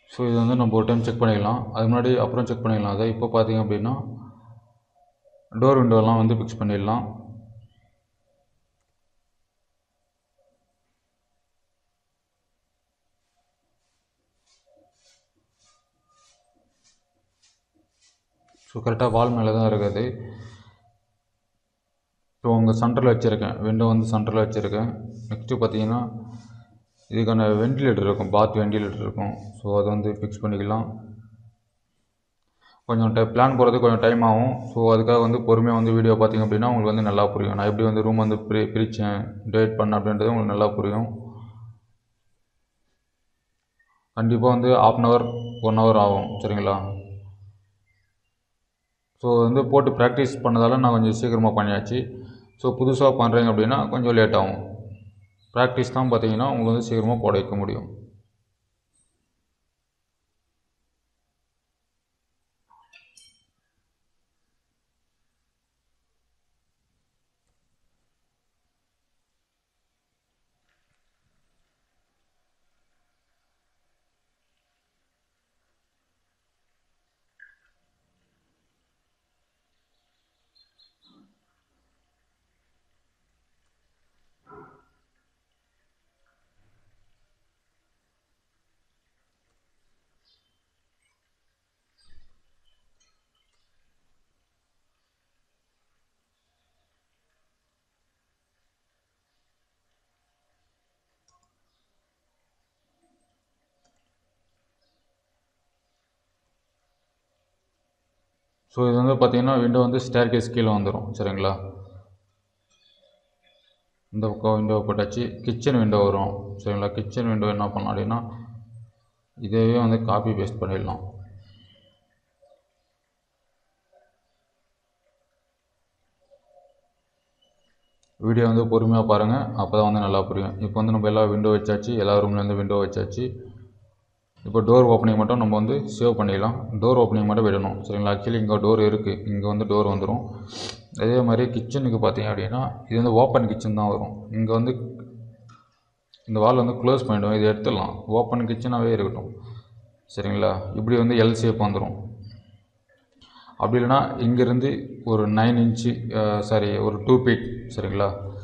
ஸோ இது வந்து நம்ம ஒரு டைம் செக் பண்ணிக்கலாம் அது முன்னாடி அப்புறம் செக் பண்ணிக்கலாம் அதை இப்போ பார்த்தீங்க அப்படின்னா டோர் விண்டோலாம் வந்து ஃபிக்ஸ் பண்ணிடலாம் ஸோ கரெக்டாக வால் மேலே தான் இருக்குது ஸோ உங்கள் சென்டரில் வச்சுருக்கேன் விண்டோ வந்து சென்டரில் வச்சுருக்கேன் நெக்ஸ்ட்டு பார்த்தீங்கன்னா இதுக்கான வெண்டிலேட்டர் இருக்கும் பாத் வெண்டிலேட்டர் இருக்கும் ஸோ அதை வந்து ஃபிக்ஸ் பண்ணிக்கலாம் கொஞ்சம் டை பிளான் போகிறதுக்கு கொஞ்சம் டைம் ஆகும் ஸோ அதுக்காக வந்து பொறுமையாக வந்து வீடியோ பார்த்தீங்க அப்படின்னா உங்களுக்கு வந்து நல்லா புரியும் நான் எப்படி வந்து ரூம் வந்து பிரி பிரித்தேன் டிவைட் பண்ணேன் அப்படின்றது உங்களுக்கு நல்லா புரியும் கண்டிப்பாக வந்து half an hour one hour ஆகும் சரிங்களா ஸோ வந்து போட்டு ப்ராக்டிஸ் பண்ணதால் நான் கொஞ்சம் சீக்கிரமாக பண்ணியாச்சு ஸோ புதுசாக பண்ணுறீங்க அப்படின்னா கொஞ்சம் லேட் ஆகும் ப்ராக்டிஸ் தான் பார்த்தீங்கன்னா உங்களுக்கு வந்து சீக்கிரமாக போட வைக்க முடியும் ஸோ இது வந்து பார்த்தீங்கன்னா விண்டோ வந்து ஸ்டேர் கேஸ் கீழே வந்துடும் சரிங்களா இந்த பக்கம் விண்டோ போட்டாச்சு கிச்சன் விண்டோ வரும் சரிங்களா கிச்சன் விண்டோ என்ன பண்ணலாம் அப்படின்னா இதையே வந்து காப்பி பேஸ்ட் பண்ணிடலாம் வீடியோ வந்து பொறுமையாக பாருங்கள் அப்போ தான் வந்து நல்லா புரியும் இப்போ வந்து நம்ம எல்லா விண்டோ வச்சாச்சு எல்லா ரூம்லேருந்து விண்டோ வச்சாச்சு இப்போ டோர் ஓப்பனிங் மட்டும் நம்ம வந்து சேவ் பண்ணிடலாம் டோர் ஓப்பனிங் மட்டும் விடணும் சரிங்களா ஆக்சுவலி இங்கே டோர் இருக்குது இங்கே வந்து டோர் வந்துடும் அதே மாதிரி கிச்சனுக்கு பார்த்தீங்க அப்படின்னா இது வந்து ஓப்பன் கிச்சன் தான் வரும் இங்கே வந்து இந்த வால் வந்து க்ளோஸ் பண்ணிவிடும் இது எடுத்துடலாம் ஓப்பன் கிச்சனாகவே இருக்கட்டும் சரிங்களா இப்படி வந்து எல் ஷேப் வந்துடும் அப்படி இல்லைன்னா இங்கேருந்து ஒரு நைன் இன்ச்சு சாரி ஒரு டூ ஃபீட் சரிங்களா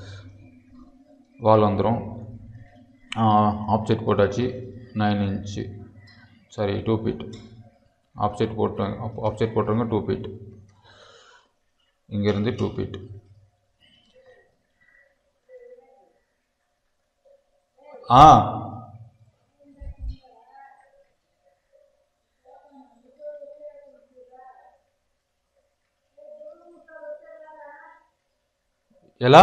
வால் வந்துடும் ஆப்ஜெக்ட் போட்டாச்சு nine inch sorry two feet object போட்டு ஆப்ஜெக்ட் போட்டுருங்க டூ ஃபீட் இங்கேருந்து டூ ஃபீட் ஆ ఎలా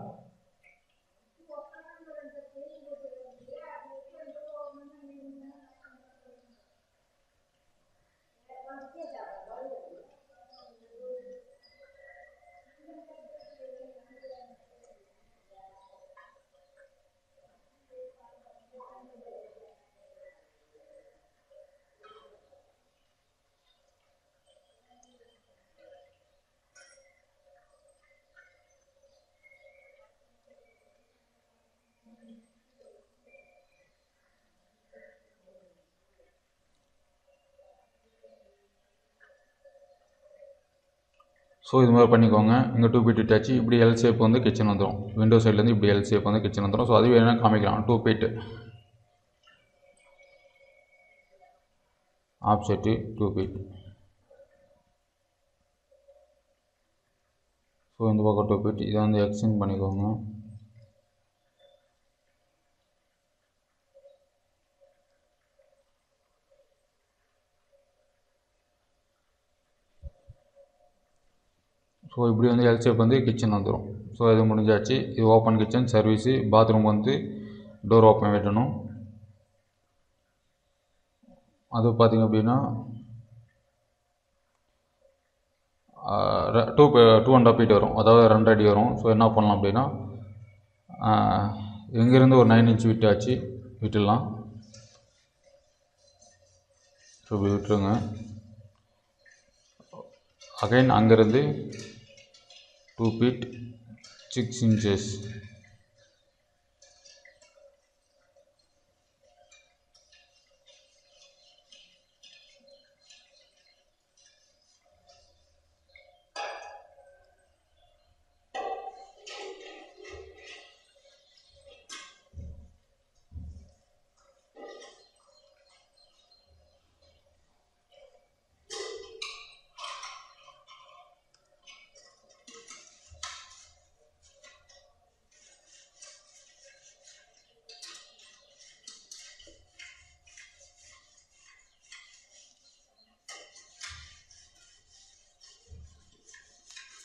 ஸோ இது மாதிரி பண்ணிக்கோங்க இங்கே டூ ஃபீட் விட்டாச்சு இப்படி எல் ஷேப் வந்து கிச்சன் வந்துடும் விண்டோ சைட்லேருந்து இப்படி எல் ஷேப் வந்து கிச்சன் வந்துடும் ஸோ அது வேணா காமிக்கலாம் two feet offset two feet so இந்த பக்கம் டூ ஃபீட் இதை வந்து எக்ஸ்டெண்ட் பண்ணிக்கோங்க ஸோ இப்படி வந்து எல் ஷேப் வந்து கிச்சன் வந்துடும் ஸோ இது முடிஞ்சாச்சு இது ஓப்பன் கிச்சன் சர்வீஸு பாத்ரூம் வந்து டோர் ஓப்பன் விட்டணும் அது பார்த்திங்க அப்படின்னா two two and half feet வரும் அதாவது ரெண்டு அடி வரும் ஸோ என்ன பண்ணலாம் அப்படின்னா இங்கேருந்து ஒரு நைன் இன்ச் விட்டாச்சு விட்டுடலாம் ஸோ இப்படி விட்டுருங்க அகைன் அங்கேருந்து two feet six inches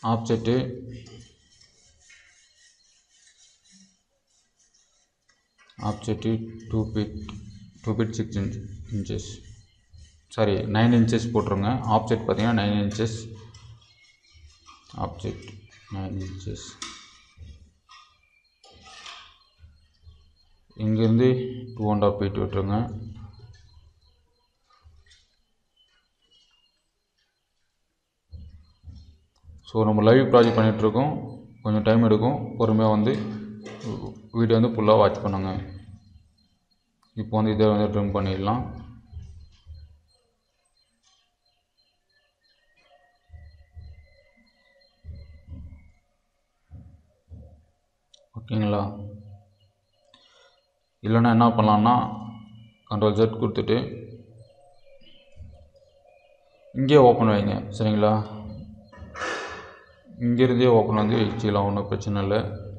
offset offset two feet two feet six inch inches sorry nine inches போட்டுருங்க ஆப்செட் பார்த்தீங்கன்னா nine inches object nine inches இங்கேருந்து டூ அண்ட் ஆஃப் ஃபீட் விட்டுருங்க ஸோ நம்ம லைவ் ப்ராஜெக்ட் பண்ணிகிட்ருக்கோம் கொஞ்சம் டைம் எடுக்கும் பொறுமையாக வந்து வீடியோ வந்து ஃபுல்லாக வாட்ச் பண்ணுங்க இப்போ வந்து இதை வந்து ட்ரிம் பண்ணிடலாம் ஓகேங்களா இல்லைன்னா என்ன பண்ணலான்னா கண்ட்ரோல் ஜெட் கொடுத்துட்டு இங்கே ஓப்பன் வைங்க சரிங்களா இங்கேருந்தே ஓப்பன் வந்து வச்சுக்கலாம் ஒன்றும் பிரச்சனை இல்லை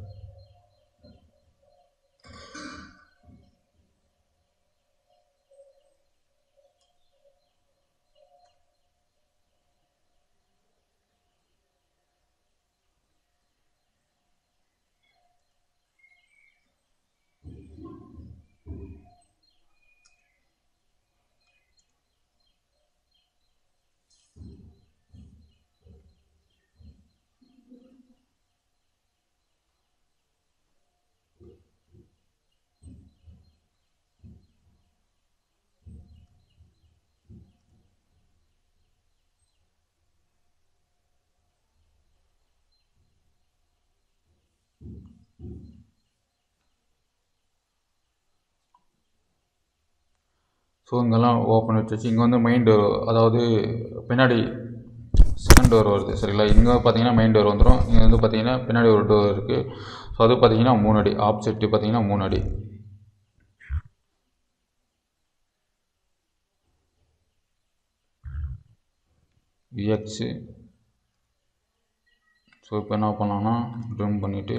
ஸோ இங்கெல்லாம் ஓப்பன் வச்சு இங்கே வந்து மெயின் டோர் அதாவது பின்னாடி செகண்ட் டோர் வருது சரிங்களா இங்கே பார்த்தீங்கன்னா மெயின் டோர் வந்துடும் இங்கே வந்து பார்த்தீங்கன்னா பின்னாடி ஒரு டோர் இருக்குது ஸோ அது பார்த்தீங்கன்னா மூணு அடி ஆப்செட்டு பார்த்தீங்கன்னா மூணு அடி எக்ஸு ஸோ இப்போ என்ன பண்ணலாம்னா ட்ரிம் பண்ணிவிட்டு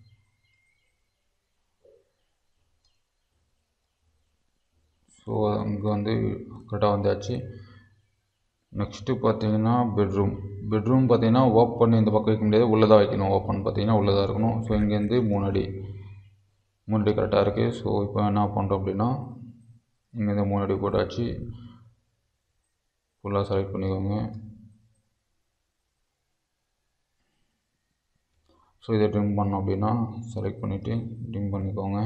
ஸோ இங்கே வந்து கரெக்டாக வந்தாச்சு நெக்ஸ்ட்டு பார்த்தீங்கன்னா பெட்ரூம் பெட்ரூம் பார்த்தீங்கன்னா ஓப்பன் இந்த பக்கம் வைக்க முடியாது உள்ளே தான் வைக்கணும் ஓப்பன் பார்த்தீங்கன்னா உள்ளே தான் இருக்கணும் ஸோ இங்கேருந்து மூணு அடி மூணு அடி கரெக்டாக இருக்குது ஸோ இப்போ என்ன பண்ணுறோம் அப்படின்னா இங்கேருந்து மூணு அடி போட்டாச்சு ஃபுல்லாக செலக்ட் பண்ணிக்கோங்க ஸோ இதை ட்ரிம் பண்ணோம் அப்படின்னா செலக்ட் பண்ணிவிட்டு ட்ரிம் பண்ணிக்கோங்க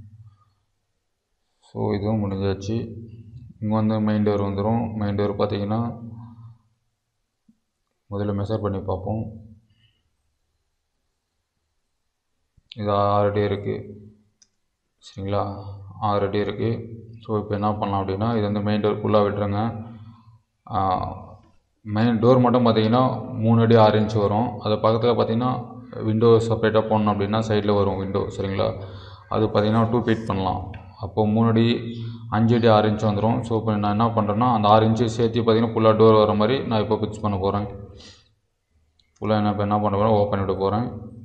ஸோ இதுவும் முடிஞ்சாச்சு இங்கே வந்து மெயின் டோர் வந்துடும் மெயின் டோர் பார்த்தீங்கன்னா முதல்ல மெஷர் பண்ணி பார்ப்போம் இது ஆறு அடி இருக்குது சரிங்களா ஆறு அடி இருக்குது ஸோ இப்போ என்ன பண்ணலாம் அப்படின்னா இது வந்து மெயின் டோர் ஃபுல்லாக விட்டுருங்க மெயின் டோர் மட்டும் பார்த்தீங்கன்னா மூணு அடி ஆறு இன்ச் வரும் அது பக்கத்தில் பார்த்தீங்கன்னா விண்டோ செப்பரேட்டாக போடணும் அப்படின்னா சைடில் வரும் விண்டோ சரிங்களா அது பார்த்தீங்கன்னா டூ ஃபீட் பண்ணலாம் அப்போது மூணு அடி அஞ்சு அடி ஆறு இன்ச் வந்துடும் ஸோ இப்போ நான் என்ன பண்ணுறேன்னா அந்த ஆறு இன்ச்சு சேர்த்து பார்த்தீங்கன்னா ஃபுல்லாக டோர் வர மாதிரி நான் இப்போ ஃபிக்ஸ் பண்ண போகிறேன் ஃபுல்லாக என்ன இப்போ என்ன பண்ண போகிறேன் ஓப்பன் விட போகிறேன்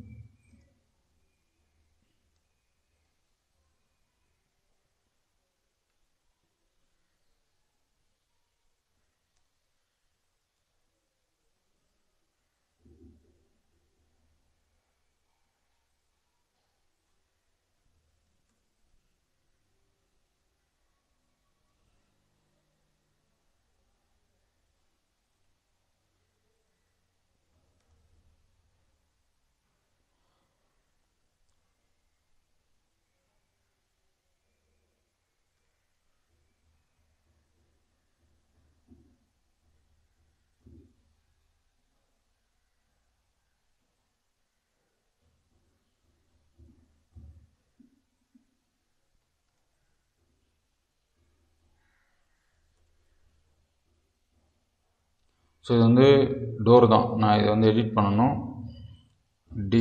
ஸோ இது வந்து டோர் தான் நான் இதை வந்து எடிட் பண்ணணும் டி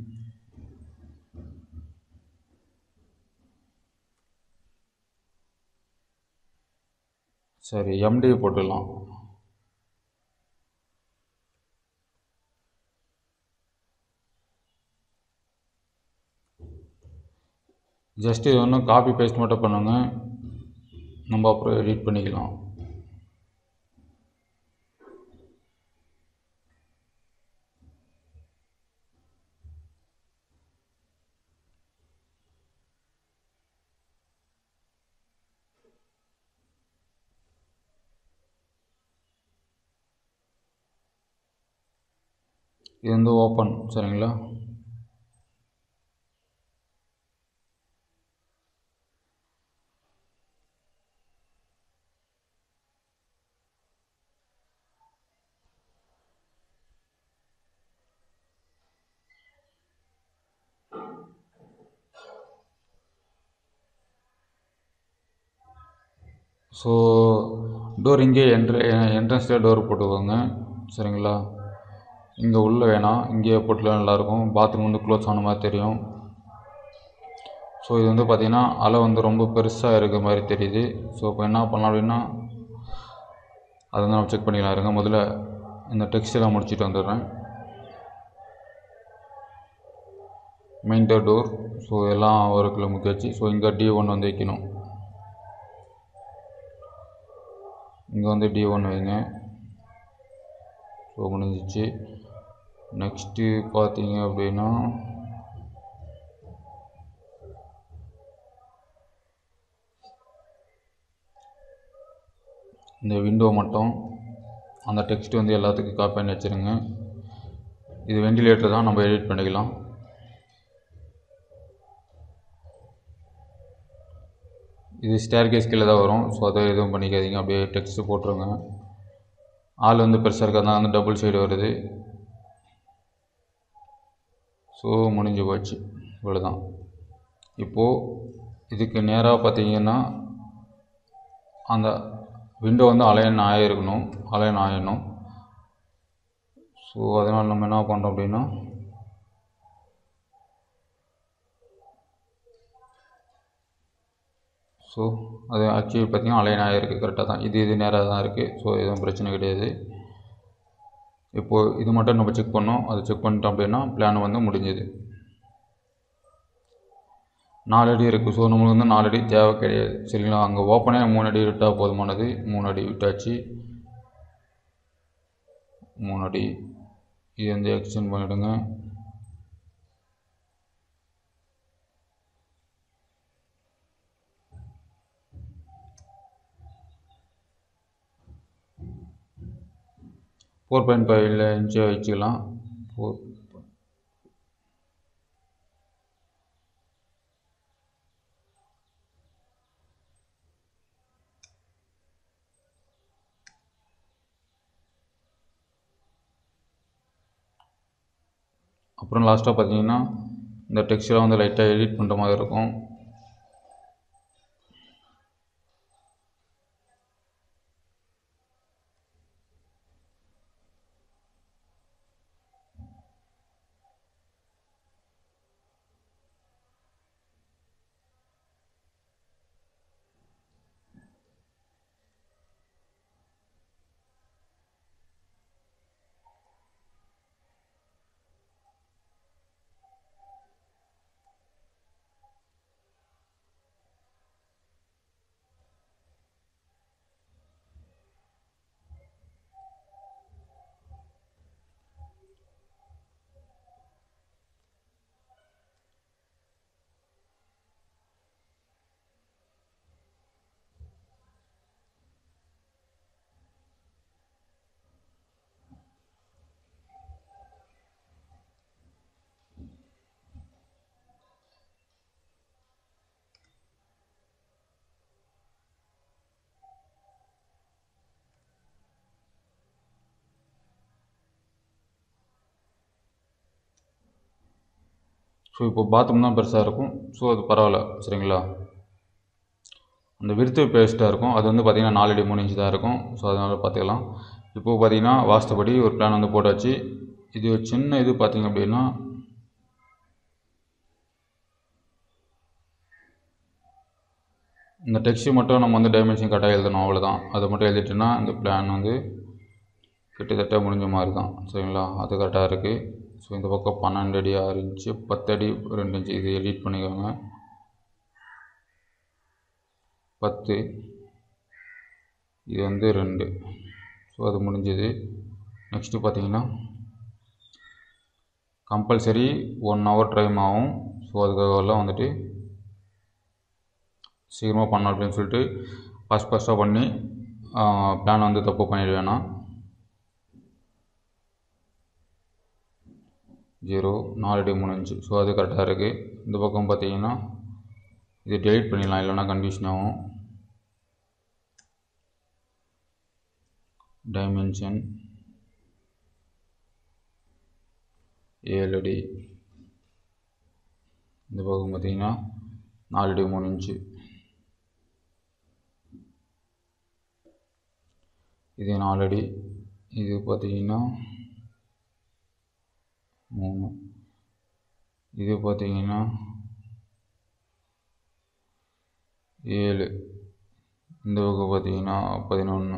சரி எம்டி போட்டுடலாம் ஜஸ்ட் இது ஒன்றும் காப்பி பேஸ்ட் மட்டும் பண்ணுங்க நம்ம அப்புறம் எடிட் பண்ணிக்கலாம் இது வந்து ஓப்பன் சரிங்களா ஸோ டோர் இங்கே என்ட்ரு என்ட்ரன்ஸ்லேயே டோர் போட்டுக்கோங்க சரிங்களா இங்கே உள்ளே வேணாம் இங்கேயே போட்டுலாம் நல்லாயிருக்கும் பாத்ரூம் வந்து க்ளோஸ் ஆன மாதிரி தெரியும் ஸோ இது வந்து பார்த்திங்கன்னா அலை வந்து ரொம்ப பெருசாக இருக்க மாதிரி தெரியுது ஸோ இப்போ என்ன பண்ணலாம் அப்படின்னா அதை வந்து நம்ம செக் பண்ணிக்கலாம் இருங்க முதல்ல இந்த டெக்ஸ்டெல்லாம் முடிச்சுட்டு வந்துடுறேன் மெயின் டோர் டோர் ஸோ எல்லாம் ஒரு கிலோ முக்கியாச்சு ஸோ இங்கே டி ஒன் வந்து வைக்கணும் இங்கே வந்து டி ஒன் வைங்க ஸோ முடிஞ்சிச்சு நெக்ஸ்ட்டு பார்த்தீங்க அப்படின்னா இந்த விண்டோ மட்டும் அந்த டெக்ஸ்ட் வந்து எல்லாத்துக்கும் காப்பி பண்ணி வச்சுருங்க இது வெண்டிலேட்டர் தான் நம்ம எடிட் பண்ணிக்கலாம் இது ஸ்டேர் கேஸ் கீழே தான் வரும் ஸோ அதை எதுவும் பண்ணிக்காதீங்க அப்படியே டெக்ஸ்ட்டு போட்டுருங்க ஆள் வந்து பெருசாக இருக்கிறதுனால வந்து டபுள் சைடு வருது ஸோ முடிஞ்சு போச்சு இவ்வளோதான் இப்போது இதுக்கு நேராக பார்த்தீங்கன்னா அந்த விண்டோ வந்து அலைன் ஆகிருக்கணும் அலைன் ஆகிடணும் ஸோ அதனால் நம்ம என்ன பண்ணுறோம் அப்படின்னா ஸோ அது ஆக்சுவலி பார்த்திங்கன்னா அலைன் ஆகிருக்கு கரெக்டாக தான் இது இது நேராக தான் இருக்குது ஸோ எதுவும் பிரச்சனை கிடையாது இப்போது இது மட்டும் நம்ம செக் பண்ணோம் அதை செக் பண்ணிட்டோம் அப்படின்னா பிளான் வந்து முடிஞ்சுது நாலு அடி இருக்குது ஸோ நம்மளுக்கு வந்து நாலு அடி தேவை கிடையாது சரிங்களா அங்கே ஓப்பனே மூணு அடி விட்டால் போதுமானது மூணு அடி விட்டாச்சு மூணு அடி இது வந்து எக்ஸ்டெண்ட் பண்ணிவிடுங்க ஃபோர் பாயிண்ட் ஃபைவ்ல இன்ச்சு வச்சுக்கலாம் ஃபோர் அப்புறம் லாஸ்ட்டாக பார்த்தீங்கன்னா இந்த டெக்ஸ்டெலாம் வந்து லைட்டாக எடிட் பண்ணுற மாதிரி இருக்கும் ஸோ இப்போ பாத்ரூம் தான் பெருசாக இருக்கும் ஸோ அது பரவாயில்ல சரிங்களா அந்த விருத்து பேஸ்ட்டாக இருக்கும் அது வந்து பார்த்திங்கன்னா நாலு அடி மூணு இன்ச்சு தான் இருக்கும் ஸோ அதனால் பார்த்துக்கலாம் இப்போது பார்த்திங்கன்னா வாஸ்துபடி ஒரு பிளான் வந்து போட்டாச்சு இது ஒரு சின்ன இது பார்த்திங்க அப்படின்னா இந்த டெக்ஸ்ட் மட்டும் நம்ம வந்து டைமென்ஷன் கரெக்டாக எழுதணும் அவ்வளோதான் அதை மட்டும் எழுதிட்டோன்னா இந்த பிளான் வந்து கிட்டத்தட்ட முடிஞ்ச மாதிரி தான் சரிங்களா அது கரெக்டாக இருக்குது ஸோ இந்த பக்கம் பன்னெண்டு அடி ஆறு இன்ச்சு பத்து அடி ரெண்டு இன்ச்சு இது எடிட் பண்ணிக்கோங்க பத்து இது வந்து ரெண்டு ஸோ அது முடிஞ்சது நெக்ஸ்ட்டு பார்த்தீங்கன்னா கம்பல்சரி ஒன் ஹவர் டைம் ஆகும் ஸோ அதுக்காகலாம் வந்துட்டு சீக்கிரமாக பண்ணணும் அப்படின்னு சொல்லிட்டு ஃபஸ்ட் ஃபஸ்ட்டாக பண்ணி பிளான் வந்து தப்பு பண்ணிட வேணாம் ஜீரோ நாலு அடி மூணு இன்ச்சு ஸோ அது கரெக்டாக இருக்குது இந்த பக்கம் பார்த்தீங்கன்னா இது டெலிட் பண்ணிடலாம் இல்லைன்னா கன்ஃபியூஷன் ஆகும் டைமென்ஷன் ஏழு அடி இந்த பக்கம் பார்த்தீங்கன்னா நாலு அடி மூணு இன்ச்சு இது நாலு அடி இது பார்த்தீங்கன்னா மூணு இது பார்த்தீங்கன்னா ஏழு இந்த பக்கம் பார்த்தீங்கன்னா பதினொன்று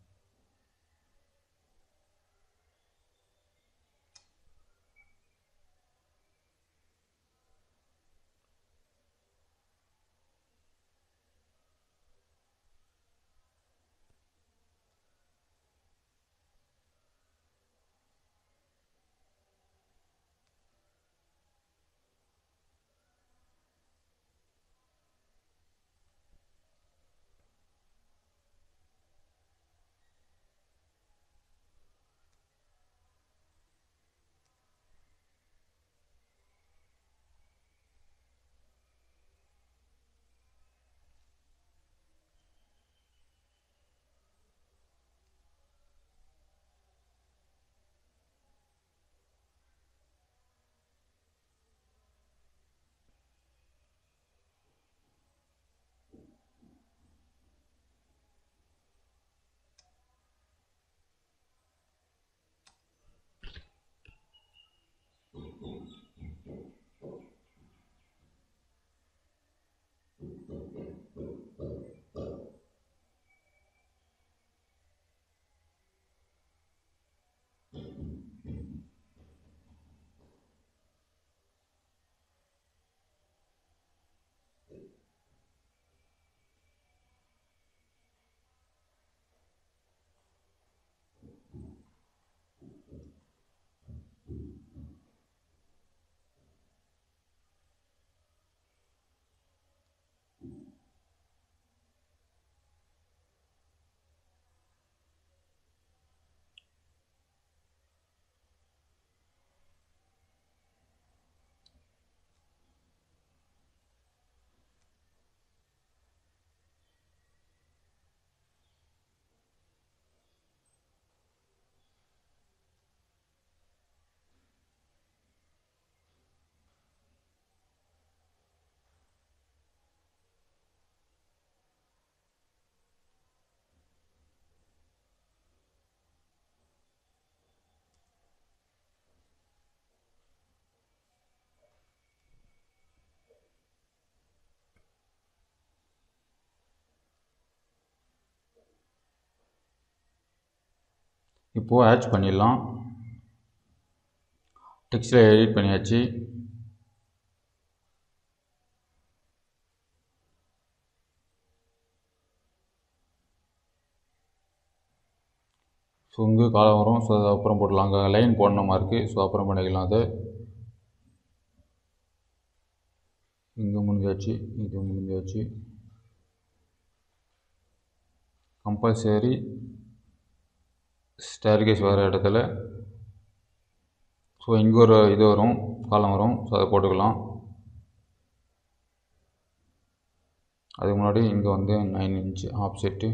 இப்போது ஆட்ச் பண்ணிடலாம் டெக்ஸ்டில் எடிட் பண்ணியாச்சு ஸோ இங்கே காலம் வரும் ஸோ அது அப்புறம் போடலாம் அங்கே லைன் போடணுமா இருக்குது ஸோ அப்புறம் பண்ணிக்கலாம் அது இங்கே முடிஞ்சாச்சு இது முடிஞ்சாச்சு கம்பல்சரி ஸ்டேர்கேஸ் வர இடத்துல ஸோ இங்கே ஒரு இது வரும் காலம் வரும் ஸோ அதை போட்டுக்கலாம் அதுக்கு முன்னாடி இங்கே வந்து நைன் இன்ச் ஆப்செட்டு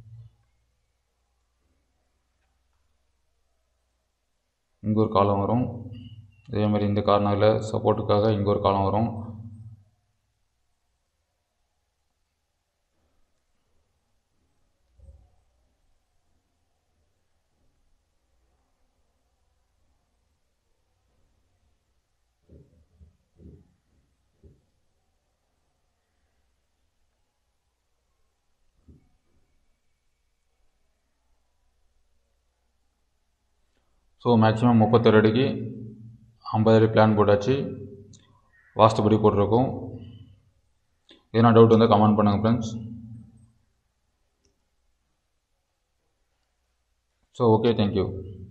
இங்கே ஒரு காலம் வரும் அதே மாதிரி இந்த கார்னரில் சப்போர்ட்டுக்காக இங்கே ஒரு காலம் வரும் ஸோ மேக்ஸிமம் முப்பத்தொரு அடிக்கு ஐம்பது அடி பிளான் போட்டாச்சு வாஸ்துபடி போட்டிருக்கோம் எதனா டவுட் வந்தால் கமெண்ட் பண்ணுங்கள் ஃப்ரெண்ட்ஸ் ஸோ ஓகே தேங்க்யூ